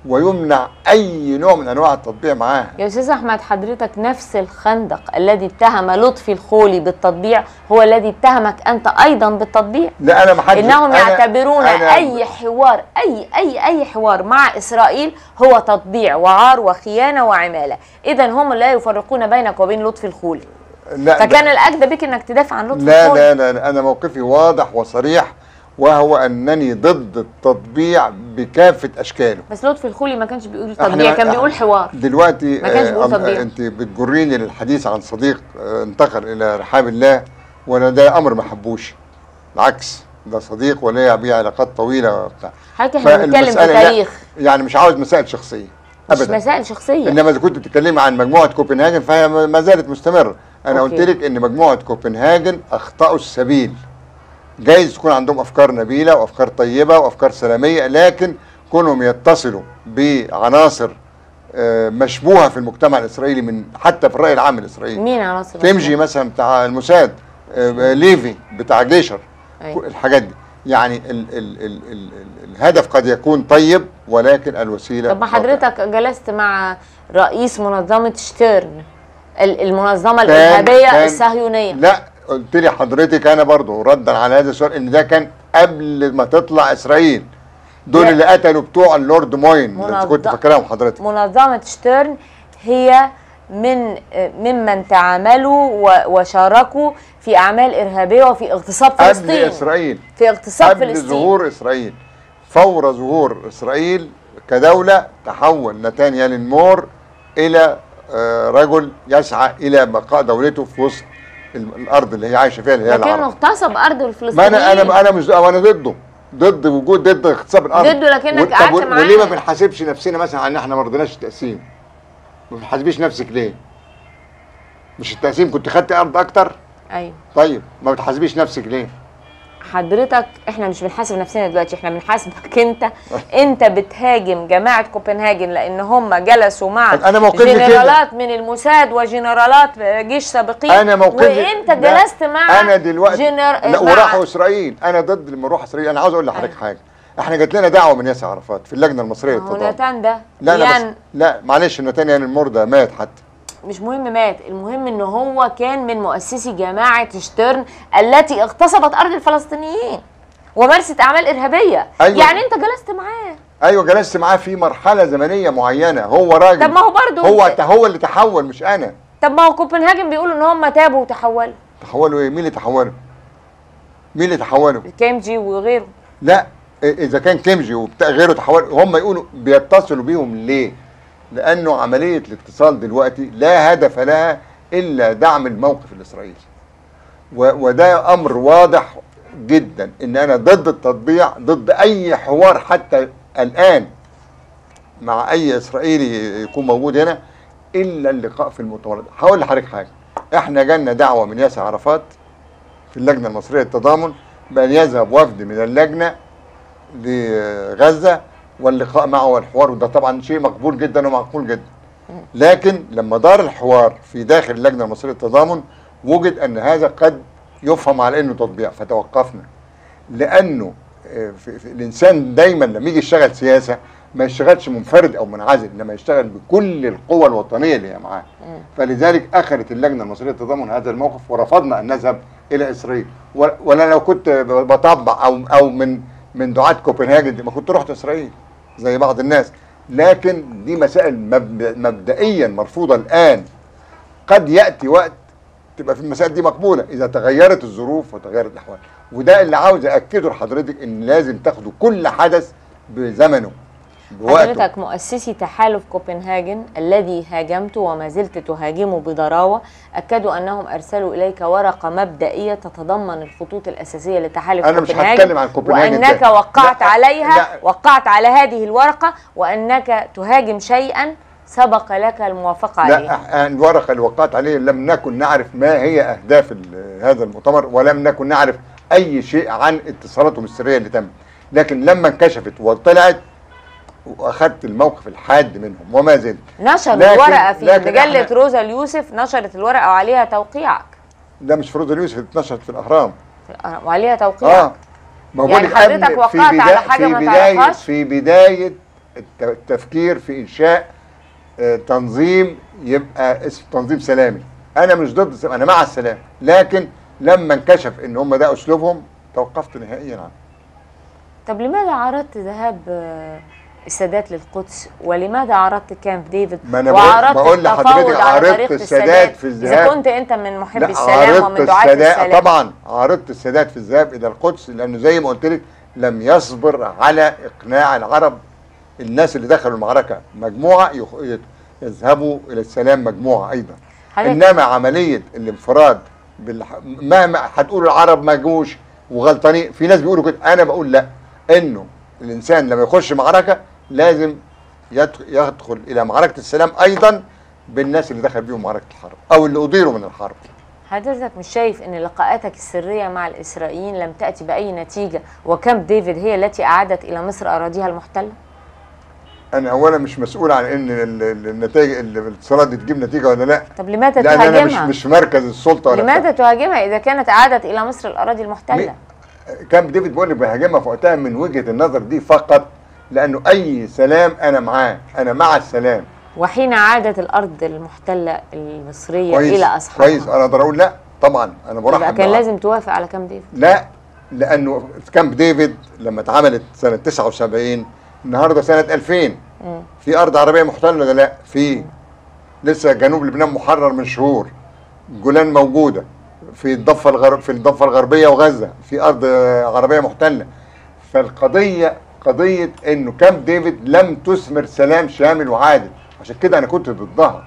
ويمنع اي نوع من انواع التطبيع معاها يا استاذ احمد حضرتك نفس الخندق الذي اتهم لطفي الخولي بالتطبيع هو الذي اتهمك انت ايضا بالتطبيع لا انا ما حدش انهم أنا- يعتبرون أنا اي حوار اي اي اي حوار مع اسرائيل هو تطبيع وعار وخيانه وعماله اذا هم لا يفرقون بينك وبين لطفي الخولي لا فكان الاجدى بك انك تدافع عن لطفي لا الخولي لا لا, لا انا موقفي واضح وصريح وهو انني ضد التطبيع بكافه اشكاله بس لطفي الخولي ما كانش بيقول إحنا- تطبيع كان إحنا- بيقول حوار دلوقتي ما كانش بيقول آه، تطبيع. انت بتجريني للحديث عن صديق آه، انتقل الى رحاب الله وانا ده امر ما حبوش بالعكس ده صديق وليا بيه علاقات طويله وبتاع حضرتك احنا بنتكلم في فالمسألة لا، تاريخ يعني مش عاوز مسائل شخصيه مش ابدا مسائل شخصيه انما اذا كنت بتتكلمي عن مجموعه كوبنهاجن فهي ما زالت مستمره انا أوكي. قلت لك ان مجموعه كوبنهاجن اخطاوا السبيل جايز تكون عندهم افكار نبيله وافكار طيبه وافكار سلاميه لكن كونهم يتصلوا بعناصر آه، مشبوهه في المجتمع الاسرائيلي من حتى في الراي العام الاسرائيلي مين عناصر كيمجي مثلا بتاع الموساد آه، ليفي بتاع جيشر أيوة. الحاجات دي يعني ال ال ال ال ال الهدف قد يكون طيب ولكن الوسيله طب ما خاطئة. حضرتك جلست مع رئيس منظمة شتيرن ال- المنظمة كان- الإرهابية كان- الصهيونية لا قلت لي حضرتك انا برضو ردا على هذا السؤال ان ده كان قبل ما تطلع اسرائيل دول لا. اللي قتلوا بتوع اللورد موين اللي منظم- كنت فاكراهم حضرتك منظمة شتيرن هي من ممن تعاملوا و- وشاركوا في أعمال إرهابية وفي اغتصاب قبل فلسطين اسرائيل في اغتصاب قبل فلسطين ظهور اسرائيل فور ظهور اسرائيل كدوله تحول نتانيال مور الى آه، رجل يسعى الى بقاء دولته في وسط ال- الارض اللي هي عايشه فيها اللي هي لكنه العرب اغتصب أرض ما الفلسطينيين انا انا انا مش انا ضده ضد وجود ضد اغتصاب الارض ضده لكنك طب قعدت و- معاه. وليه ما بنحاسبش نفسنا مثلا على ان احنا ما رضيناش التقسيم ما بتحاسبيش نفسك ليه مش التقسيم كنت خدت ارض اكتر أيوه طيب ما بتحاسبيش نفسك ليه حضرتك احنا مش بنحاسب نفسنا دلوقتي احنا بنحاسبك انت انت بتهاجم جماعه كوبنهاجن لان هم جلسوا مع أنا موقفي كده. جنرالات من الموساد وجنرالات جيش سابقين انا موقفي وانت لا، جلست مع انا دلوقتي جنر... لا مع- وراحوا اسرائيل انا ضد لما نروح اسرائيل انا عاوز اقول لحضرتك حاجه احنا جات لنا دعوه من ياسر عرفات في اللجنه المصريه هو للتضامن نتان ده لا لا يعني بس لا معلش نتانيال المور ده مات حتى مش مهم مات المهم ان هو كان من مؤسسي جماعه شترن التي اغتصبت ارض الفلسطينيين ومارست اعمال ارهابيه أيوة. يعني انت جلست معاه ايوه جلست معاه في مرحله زمنيه معينه هو راجل طب ما هو برضه هو هو اللي تحول مش انا طب ما هو كوبنهاجن بيقولوا ان هم تابوا وتحولوا تحولوا ايه مين اللي تحولوا مين اللي تحولوا كيمجي وغيره لا اذا كان كيمجي وبتاع غيره تحولوا هم يقولوا بيتصلوا بيهم ليه لانه عمليه الاتصال دلوقتي لا هدف لها الا دعم الموقف الاسرائيلي و- وده امر واضح جدا ان انا ضد التطبيع ضد اي حوار حتى الان مع اي اسرائيلي يكون موجود هنا الا اللقاء في المؤتمرات هقول لحضرتك حاجه احنا جالنا دعوه من ياسر عرفات في اللجنه المصريه للتضامن بان يذهب وفد من اللجنه لغزه واللقاء معه والحوار وده طبعا شيء مقبول جدا ومعقول جدا لكن لما دار الحوار في داخل اللجنه المصريه للتضامن وجد ان هذا قد يفهم على انه تطبيع فتوقفنا لانه آه، في في الانسان دايما لما يجي يشتغل سياسه ما يشتغلش منفرد او منعزل انما يشتغل بكل القوى الوطنيه اللي هي معاه فلذلك اخذت اللجنه المصريه للتضامن هذا الموقف ورفضنا ان نذهب الى اسرائيل و- ولا لو كنت بطبع او او من من دعاه كوبنهاجن دي ما كنت رحت اسرائيل زي بعض الناس لكن دي مسائل مبد- مبدئيا مرفوضه الان قد ياتي وقت تبقى في المسائل دي مقبوله اذا تغيرت الظروف وتغيرت الاحوال وده اللي عاوز اكده لحضرتك ان لازم تاخدوا كل حدث بزمنه بوقته حضرتك مؤسسي تحالف كوبنهاجن الذي هاجمته وما زلت تهاجمه بضراوة أكدوا أنهم أرسلوا إليك ورقة مبدئية تتضمن الخطوط الأساسية لتحالف أنا مش كوبنهاجن هتكلم عن كوبنهاجن وأنك تاني. وقعت لا، عليها لا. وقعت على هذه الورقة وأنك تهاجم شيئا سبق لك الموافقة عليه لا أح- الورقه اللي وقعت عليه لم نكن نعرف ما هي اهداف ال- هذا المؤتمر ولم نكن نعرف اي شيء عن اتصالاتهم السريه اللي تمت لكن لما انكشفت وطلعت واخذت الموقف الحاد منهم وما زلت نشروا لكن- الورقة في لكن مجلة إحنا- روزا اليوسف نشرت الورقة وعليها توقيعك ده مش فروض اليوسف اتنشرت في الاهرام وعليها توقيعك اه ما يعني بقولك حضرتك قبل- وقعت في على بدا- حاجة في ما بداية تعرفهاش؟ في بداية الت- التفكير في انشاء آه، تنظيم يبقى اسم تنظيم سلامي انا مش ضد السلام انا مع السلام لكن لما انكشف ان هم ده اسلوبهم توقفت نهائيا عنه طب لماذا عرضت ذهاب آه، السادات للقدس ولماذا عرضت كامب ديفيد ما أنا بقول- وعرضت بقول لحضرتك التفاوض على عرضت طريقة السادات في اذا الذهاب. كنت انت من محب لا السلام عرضت ومن دعاة السادات السلام طبعا عرضت السادات في الذهاب الى القدس لانه زي ما قلت لك لم يصبر على اقناع العرب الناس اللي دخلوا المعركه مجموعه يخ- يذهبوا الى السلام مجموعه ايضا حضرتك- انما عمليه الانفراد بالح... مهما هتقولوا العرب ما جوش وغلطانين في ناس بيقولوا كده انا بقول لا انه الانسان لما يخش معركه لازم يدخل, يدخل الى معركه السلام ايضا بالناس اللي دخل بيهم معركه الحرب او اللي اضيروا من الحرب حضرتك مش شايف ان لقاءاتك السرية مع الاسرائيليين لم تأتي بأي نتيجة وكامب ديفيد هي التي أعادت إلى مصر أراضيها المحتلة؟ انا اولا مش مسؤول عن ان ال- ال- النتائج الاتصالات دي تجيب نتيجه ولا لا طب لماذا لان انا مش تهاجمها؟ مش في مركز السلطه ولا لماذا بتاع. تهاجمها إذا كانت أعادت إلى مصر الأراضي المحتلة؟ مي- كان ديفيد بيقول لي بهاجمها في وقتها من وجهه النظر دي فقط لانه اي سلام انا معاه انا مع السلام وحين عادت الأرض المحتلة المصرية كويس إلى أصحابها كويس انا اقدر اقول لا طبعا انا برحب يبقى كان معاه. لازم توافق على كامب ديفيد لا لانه كامب ديفيد لما اتعملت سنه 79 النهارده سنه 2000 مم. في ارض عربيه محتله ولا لا؟ في لسه جنوب لبنان محرر من شهور جولان موجوده في الضفه الغرب في الضفه الغربيه وغزه في ارض آه، عربيه محتله فالقضيه قضيه انه كامب ديفيد لم تثمر سلام شامل وعادل عشان كده انا كنت ضدها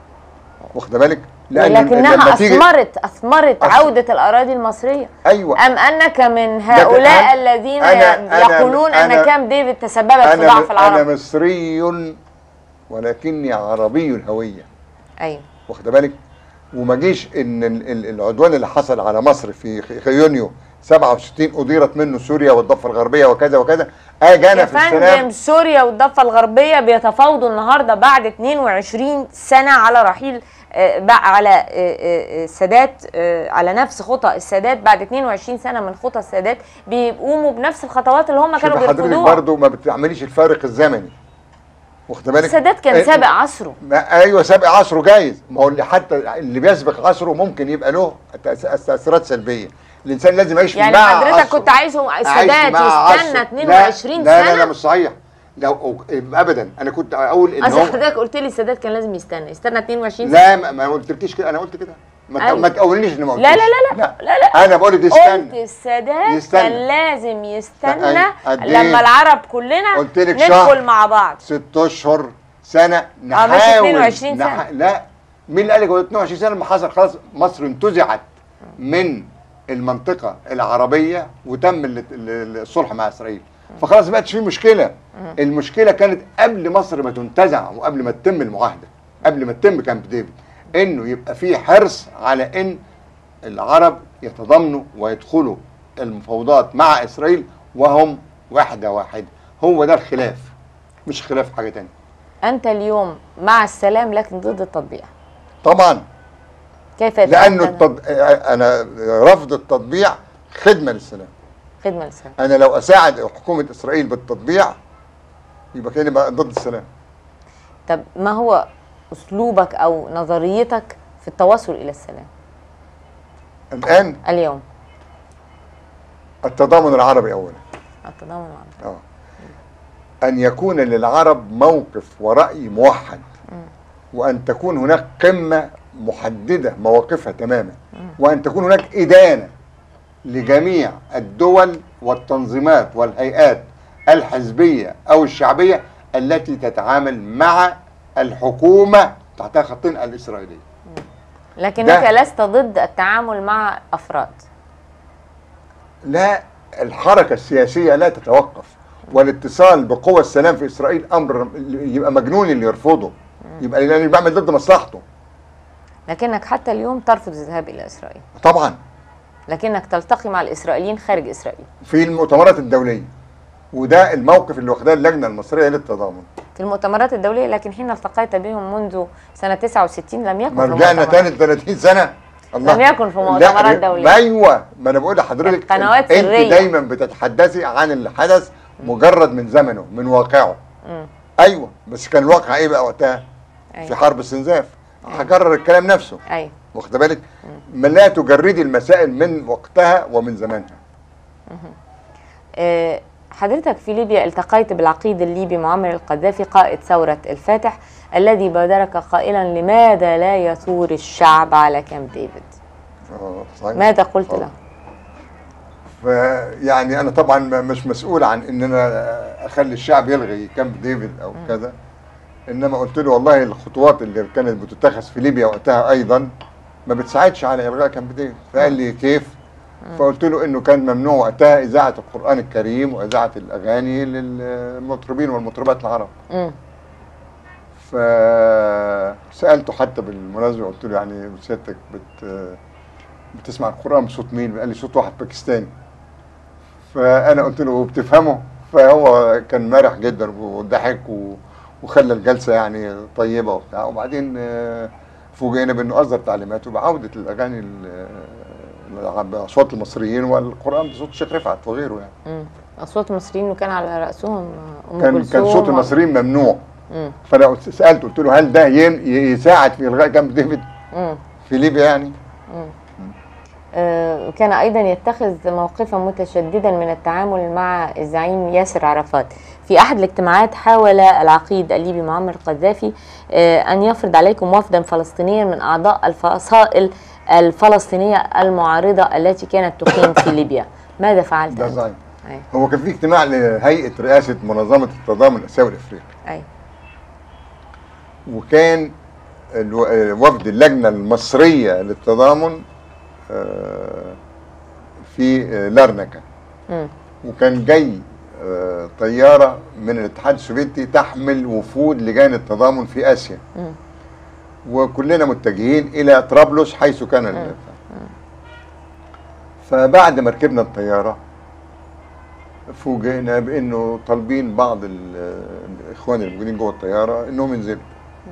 واخد بالك؟ ولكنها لما تيجي- أثمرت أثمرت أث- عودة الأراضي المصرية ايوه أم أنك من هؤلاء أنا- الذين أنا- أنا- يقولون أن أنا- كامب ديفيد تسببت في انا ضعف انا العرب مصري ولكني عربي الهويه أيوه واخد بالك وما جيش ان ال- ال- العدوان اللي حصل على مصر في خ- يونيو 67 أديرت منه سوريا والضفة الغربية وكذا وكذا أجي أنا يا في السلام فندم سوريا والضفة الغربية بيتفاوضوا النهارده بعد 22 سنة على رحيل آه، بقى على آه، آه، السادات آه، على نفس خطى السادات بعد 22 سنة من خطى السادات بيقوموا بنفس الخطوات اللي هم كانوا شوف حضرتك بيرفضوها برضو ما بتعمليش الفارق الزمني واخد بالك السادات كان إيه، سابق عصره ما ايوه سابق عصره جايز ما هو اللي حتى اللي بيسبق عصره ممكن يبقى له تأس- تاثيرات سلبيه الانسان لازم يعيش يعني مع حضرتك عصره. كنت عايزه أعيش السادات مع عصره. يستنى 22 لا لا لا, لا سنة مش صحيح لو ابدا انا كنت اقول ان اصل هو حضرتك قلت لي السادات كان لازم يستنى يستنى 22 سنة لا ما, ما قلتلكيش كده انا قلت كده ما, أيوة. أيوة. ما تقوليش ان ما لا قلتش لا لا لا, لا لا انا بقول لك قلت استنى السادات يستنى. كان لازم يستنى لا، أي- قد إيه؟ لما العرب كلنا قلت لك ندخل شهر. مع بعض ست اشهر سنه مش نحاول 22 سنة. لا مين اللي قال لك هو 22 سنه لما حصل خلاص مصر انتزعت من المنطقه العربيه وتم ال- ال- الصلح مع اسرائيل فخلاص ما بقتش في مشكله المشكله كانت قبل مصر ما تنتزع وقبل ما تتم المعاهده قبل ما تتم كامب ديفيد انه يبقى في حرص على ان العرب يتضامنوا ويدخلوا المفاوضات مع اسرائيل وهم واحده واحده هو ده الخلاف مش خلاف حاجه تانية انت اليوم مع السلام لكن ضد التطبيع طبعا كيف لانه يتأتى التط... انا رفض التطبيع خدمه للسلام خدمه للسلام انا لو اساعد حكومه اسرائيل بالتطبيع يبقى كده بقى ضد السلام طب ما هو اسلوبك او نظريتك في التوصل الى السلام الان اليوم التضامن العربي اولا التضامن العربي اه ان يكون للعرب موقف وراي موحد وان تكون هناك قمه محدده مواقفها تماما وان تكون هناك ادانه لجميع الدول والتنظيمات والهيئات الحزبيه او الشعبيه التي تتعامل مع الحكومه تحتها خطين الاسرائيليه لكنك ده- لست ضد التعامل مع افراد لا الحركه السياسيه لا تتوقف والاتصال بقوى السلام في اسرائيل امر يبقى مجنون اللي يرفضه يبقى اللي بيعمل ضد مصلحته لكنك حتى اليوم ترفض الذهاب الى اسرائيل طبعا لكنك تلتقي مع الاسرائيليين خارج اسرائيل في المؤتمرات الدوليه وده الموقف اللي واخداه اللجنه المصريه للتضامن في المؤتمرات الدوليه لكن حين التقيت بهم منذ سنه 69 لم يكن ما في رجعنا مؤتمرات. تاني ل 30 سنه لم يكن في لا، مؤتمرات دولية. ايوه ما انا بقول لحضرتك قنوات انت سرية. دايما بتتحدثي عن اللي حدث مجرد من زمنه من واقعه مم. ايوه بس كان الواقع ايه بقى وقتها في ايوه حرب استنزاف هكرر الكلام نفسه ايوه واخد بالك ما لا تجردي المسائل من وقتها ومن زمانها آه، حضرتك في ليبيا التقيت بالعقيد الليبي معمر القذافي قائد ثورة الفاتح الذي بادرك قائلا لماذا لا يثور الشعب على كامب ديفيد آه، صحيح. ماذا قلت آه. له؟ فيعني انا طبعا ما- مش مسؤول عن ان انا اخلي الشعب يلغي كامب ديفيد او كذا انما قلت له والله الخطوات اللي كانت بتتخذ في ليبيا وقتها ايضا ما بتساعدش على الغاء كامب ديفيد فقال لي كيف فقلت له انه كان ممنوع وقتها اذاعه القران الكريم واذاعه الاغاني للمطربين والمطربات العرب مم. فسالته حتى بالمناسبه قلت له يعني سيادتك بت بتسمع القران بصوت مين؟ قال لي صوت واحد باكستاني فانا قلت له بتفهمه؟ فهو كان مرح جدا وضحك و- وخلى الجلسه يعني طيبه وبتاع وبعدين آه، فوجئنا بانه اصدر تعليماته بعوده الاغاني ال- آه، باصوات المصريين والقران بصوت الشيخ رفعت وغيره يعني مم. اصوات المصريين وكان على راسهم ام كان كلثوم كان صوت و- المصريين ممنوع مم. فانا قلت- سالته قلت له هل ده ين- يساعد في الغاء كامب ديفيد مم. في ليبيا يعني؟ آه، كان ايضا يتخذ موقفا متشددا من التعامل مع الزعيم ياسر عرفات في احد الاجتماعات حاول العقيد الليبي معمر القذافي آه، ان يفرض عليكم وفدا فلسطينيا من اعضاء الفصائل الفلسطينيه المعارضه التي كانت تقيم في ليبيا ماذا فعلت ده أنت؟ زعيم أي. هو كان في اجتماع لهيئه رئاسه منظمه التضامن الاسيوي الافريقي أي. وكان الو- آه، وفد اللجنه المصريه للتضامن آه، في آه، لارنكا مم. وكان جاي آه، طياره من الاتحاد السوفيتي تحمل وفود لجان التضامن في اسيا مم. وكلنا متجهين الى طرابلس حيث كان ال- فبعد ما ركبنا الطياره فوجئنا بانه طالبين بعض ال- الاخوان الموجودين جوه الطياره انهم ينزلوا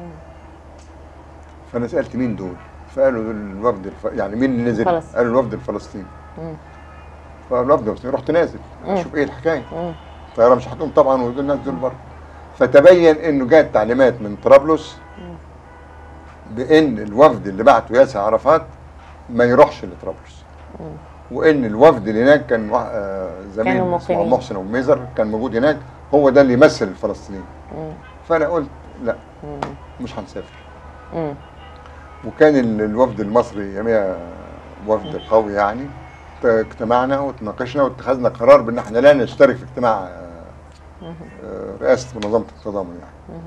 فانا سالت مين دول فقالوا دول الوفد الف... يعني مين اللي نزل فلسطين. قالوا الوفد الفلسطيني مم. فالوفد الفلسطيني رحت نازل مم. اشوف ايه الحكايه مم. الطياره مش هتقوم طبعا ودول الناس دول بره فتبين انه جات تعليمات من طرابلس بان الوفد اللي بعته ياسر عرفات ما يروحش لطرابلس وان الوفد اللي هناك كان وا- آه، زميل كانوا اسمه مقيمين. محسن ابو ميزر كان موجود هناك هو ده اللي يمثل الفلسطينيين مم. فانا قلت لا مم. مش هنسافر مم. وكان ال- الوفد المصري يوميها وفد قوي يعني ت- اجتمعنا وتناقشنا واتخذنا قرار بان احنا لا نشترك في اجتماع آه، آه، رئاسه منظمه التضامن يعني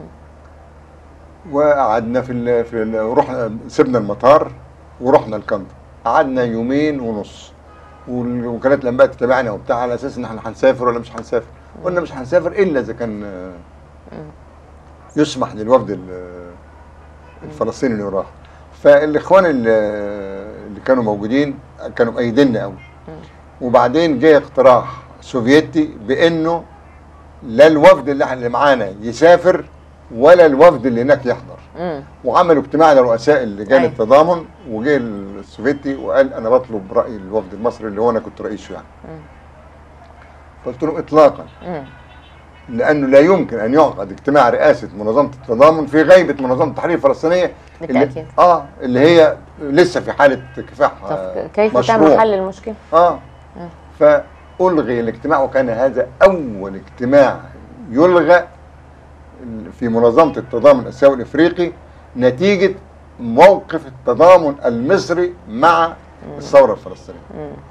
وقعدنا في ال في ال رحنا سيبنا المطار ورحنا الكندر قعدنا يومين ونص والوكالات الانباء تتابعنا وبتاع على اساس ان احنا هنسافر ولا مش هنسافر قلنا مش هنسافر الا اذا كان آه، يسمح للوفد ال- الفلسطيني انه يروح فالاخوان اللي اللي كانوا موجودين كانوا مأيديننا قوي وبعدين جه اقتراح سوفيتي بانه لا الوفد اللي احنا اللي معانا يسافر ولا الوفد اللي هناك يحضر مم. وعملوا اجتماع لرؤساء لجان أي. التضامن وجه السوفيتي وقال انا بطلب راي الوفد المصري اللي هو انا كنت رئيسه يعني قلت له اطلاقا مم. لانه لا يمكن ان يعقد اجتماع رئاسه منظمه التضامن في غيبه منظمه التحرير الفلسطينيه بالتأكيد. اللي اه اللي هي لسه في حاله كفاح طب آه، كيف مشروع. تم حل المشكله؟ اه فالغي الاجتماع وكان هذا اول اجتماع يلغى في منظمه التضامن الاسيوي الافريقي نتيجه موقف التضامن المصري مع الثوره الفلسطينيه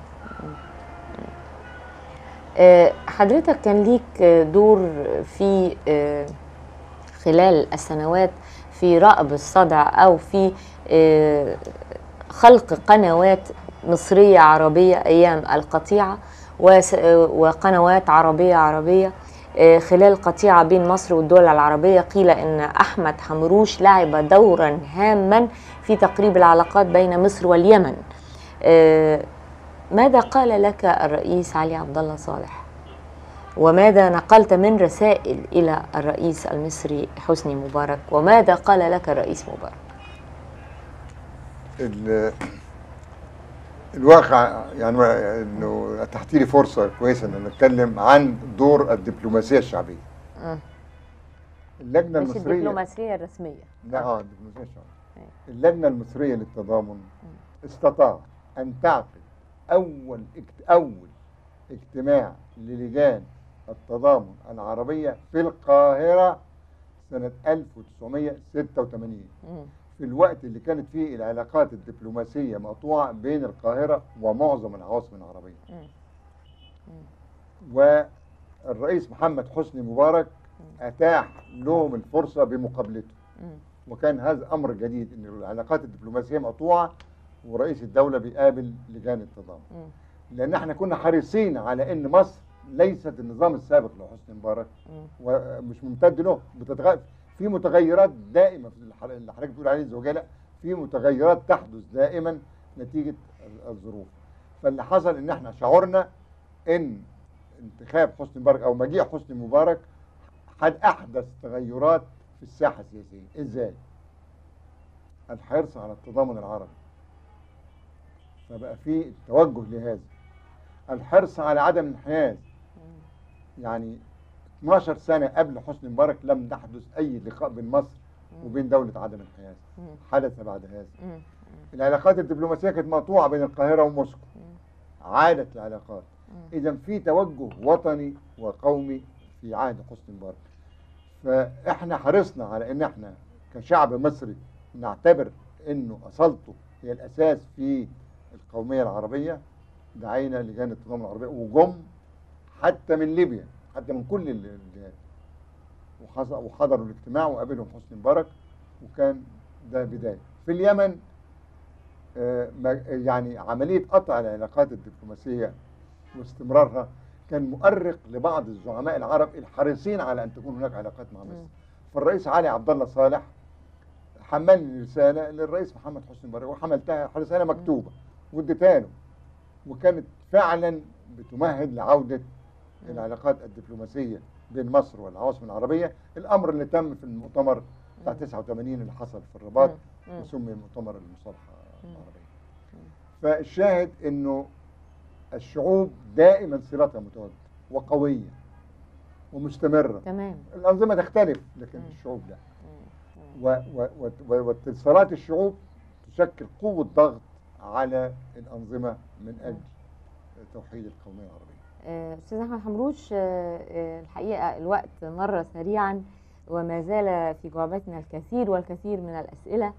آه، حضرتك كان ليك آه، دور في آه، خلال السنوات في رأب الصدع أو في آه، خلق قنوات مصرية عربية أيام القطيعة وس- آه، وقنوات عربية عربية آه، خلال قطيعة بين مصر والدول العربية قيل أن أحمد حمروش لعب دورا هاما في تقريب العلاقات بين مصر واليمن آه، ماذا قال لك الرئيس علي عبد الله صالح وماذا نقلت من رسائل الى الرئيس المصري حسني مبارك وماذا قال لك الرئيس مبارك ال- الواقع يعني ما- انه اتحت لي فرصه كويسه ان نتكلم عن دور الدبلوماسيه الشعبيه. مم. اللجنه مش المصريه الدبلوماسيه الرسميه لا اه الدبلوماسيه الشرعيه أيوة. اللجنه المصريه للتضامن استطاع ان تعقد اول اكت... اول اجتماع للجان التضامن العربيه في القاهره سنه 1986 مم. في الوقت اللي كانت فيه العلاقات الدبلوماسيه مقطوعه بين القاهره ومعظم العواصم العربيه مم. والرئيس محمد حسني مبارك اتاح لهم الفرصه بمقابلته مم. وكان هذا امر جديد ان العلاقات الدبلوماسيه مقطوعه ورئيس الدوله بيقابل لجان التضامن مم. لان احنا كنا حريصين على ان مصر ليست النظام السابق لحسني مبارك مم. ومش ممتد له بتتغير في متغيرات دائمه في الح- اللي حضرتك بتقول عليه الزوجيه لا في متغيرات تحدث دائما نتيجه ال- الظروف فاللي حصل ان احنا شعرنا ان انتخاب حسني مبارك او مجيء حسني مبارك حد احدث تغيرات في الساحه السياسيه ازاي الحرص على التضامن العربي فبقى في توجه لهذا الحرص على عدم الانحياز يعني 12 سنة قبل حسني مبارك لم تحدث أي لقاء بين مصر وبين دولة عدم الانحياز مم. حدث بعد هذا مم. العلاقات الدبلوماسية كانت مقطوعة بين القاهرة وموسكو عادت العلاقات إذا في توجه وطني وقومي في عهد حسني مبارك فإحنا حرصنا على إن إحنا كشعب مصري نعتبر إنه أصالته هي الأساس في القومية العربية دعينا لجان التضامن العربية وجم حتى من ليبيا حتى من كل ال- الجهات وحص- وحضروا الاجتماع وقابلهم حسني مبارك وكان ده بداية في اليمن آه، ما- يعني عملية قطع العلاقات الدبلوماسية واستمرارها كان مؤرق لبعض الزعماء العرب الحريصين على ان تكون هناك علاقات مع مصر. مم. فالرئيس علي عبد الله صالح حملني رساله للرئيس محمد حسني مبارك وحملتها رساله مكتوبه واديتها له وكانت فعلا بتمهد لعوده العلاقات الدبلوماسيه بين مصر والعواصم العربيه، الامر اللي تم في المؤتمر بتاع 89 اللي حصل في الرباط مم. مم. وسمي مؤتمر المصالحه مم. العربيه. فالشاهد انه الشعوب دائما صلتها متواجده وقويه ومستمره تمام الانظمه تختلف لكن مم. الشعوب لا مم. و- و- و- و- واتصالات الشعوب تشكل قوه ضغط على الانظمه من اجل توحيد القوميه العربيه آه، استاذ احمد حمروش آه، آه، الحقيقه الوقت مر سريعا وما زال في جواباتنا الكثير والكثير من الاسئله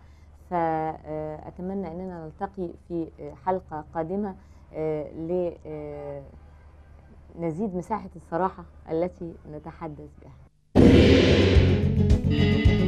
فاتمنى اننا نلتقي في آه، حلقه قادمه لنزيد مساحه الصراحه التي نتحدث بها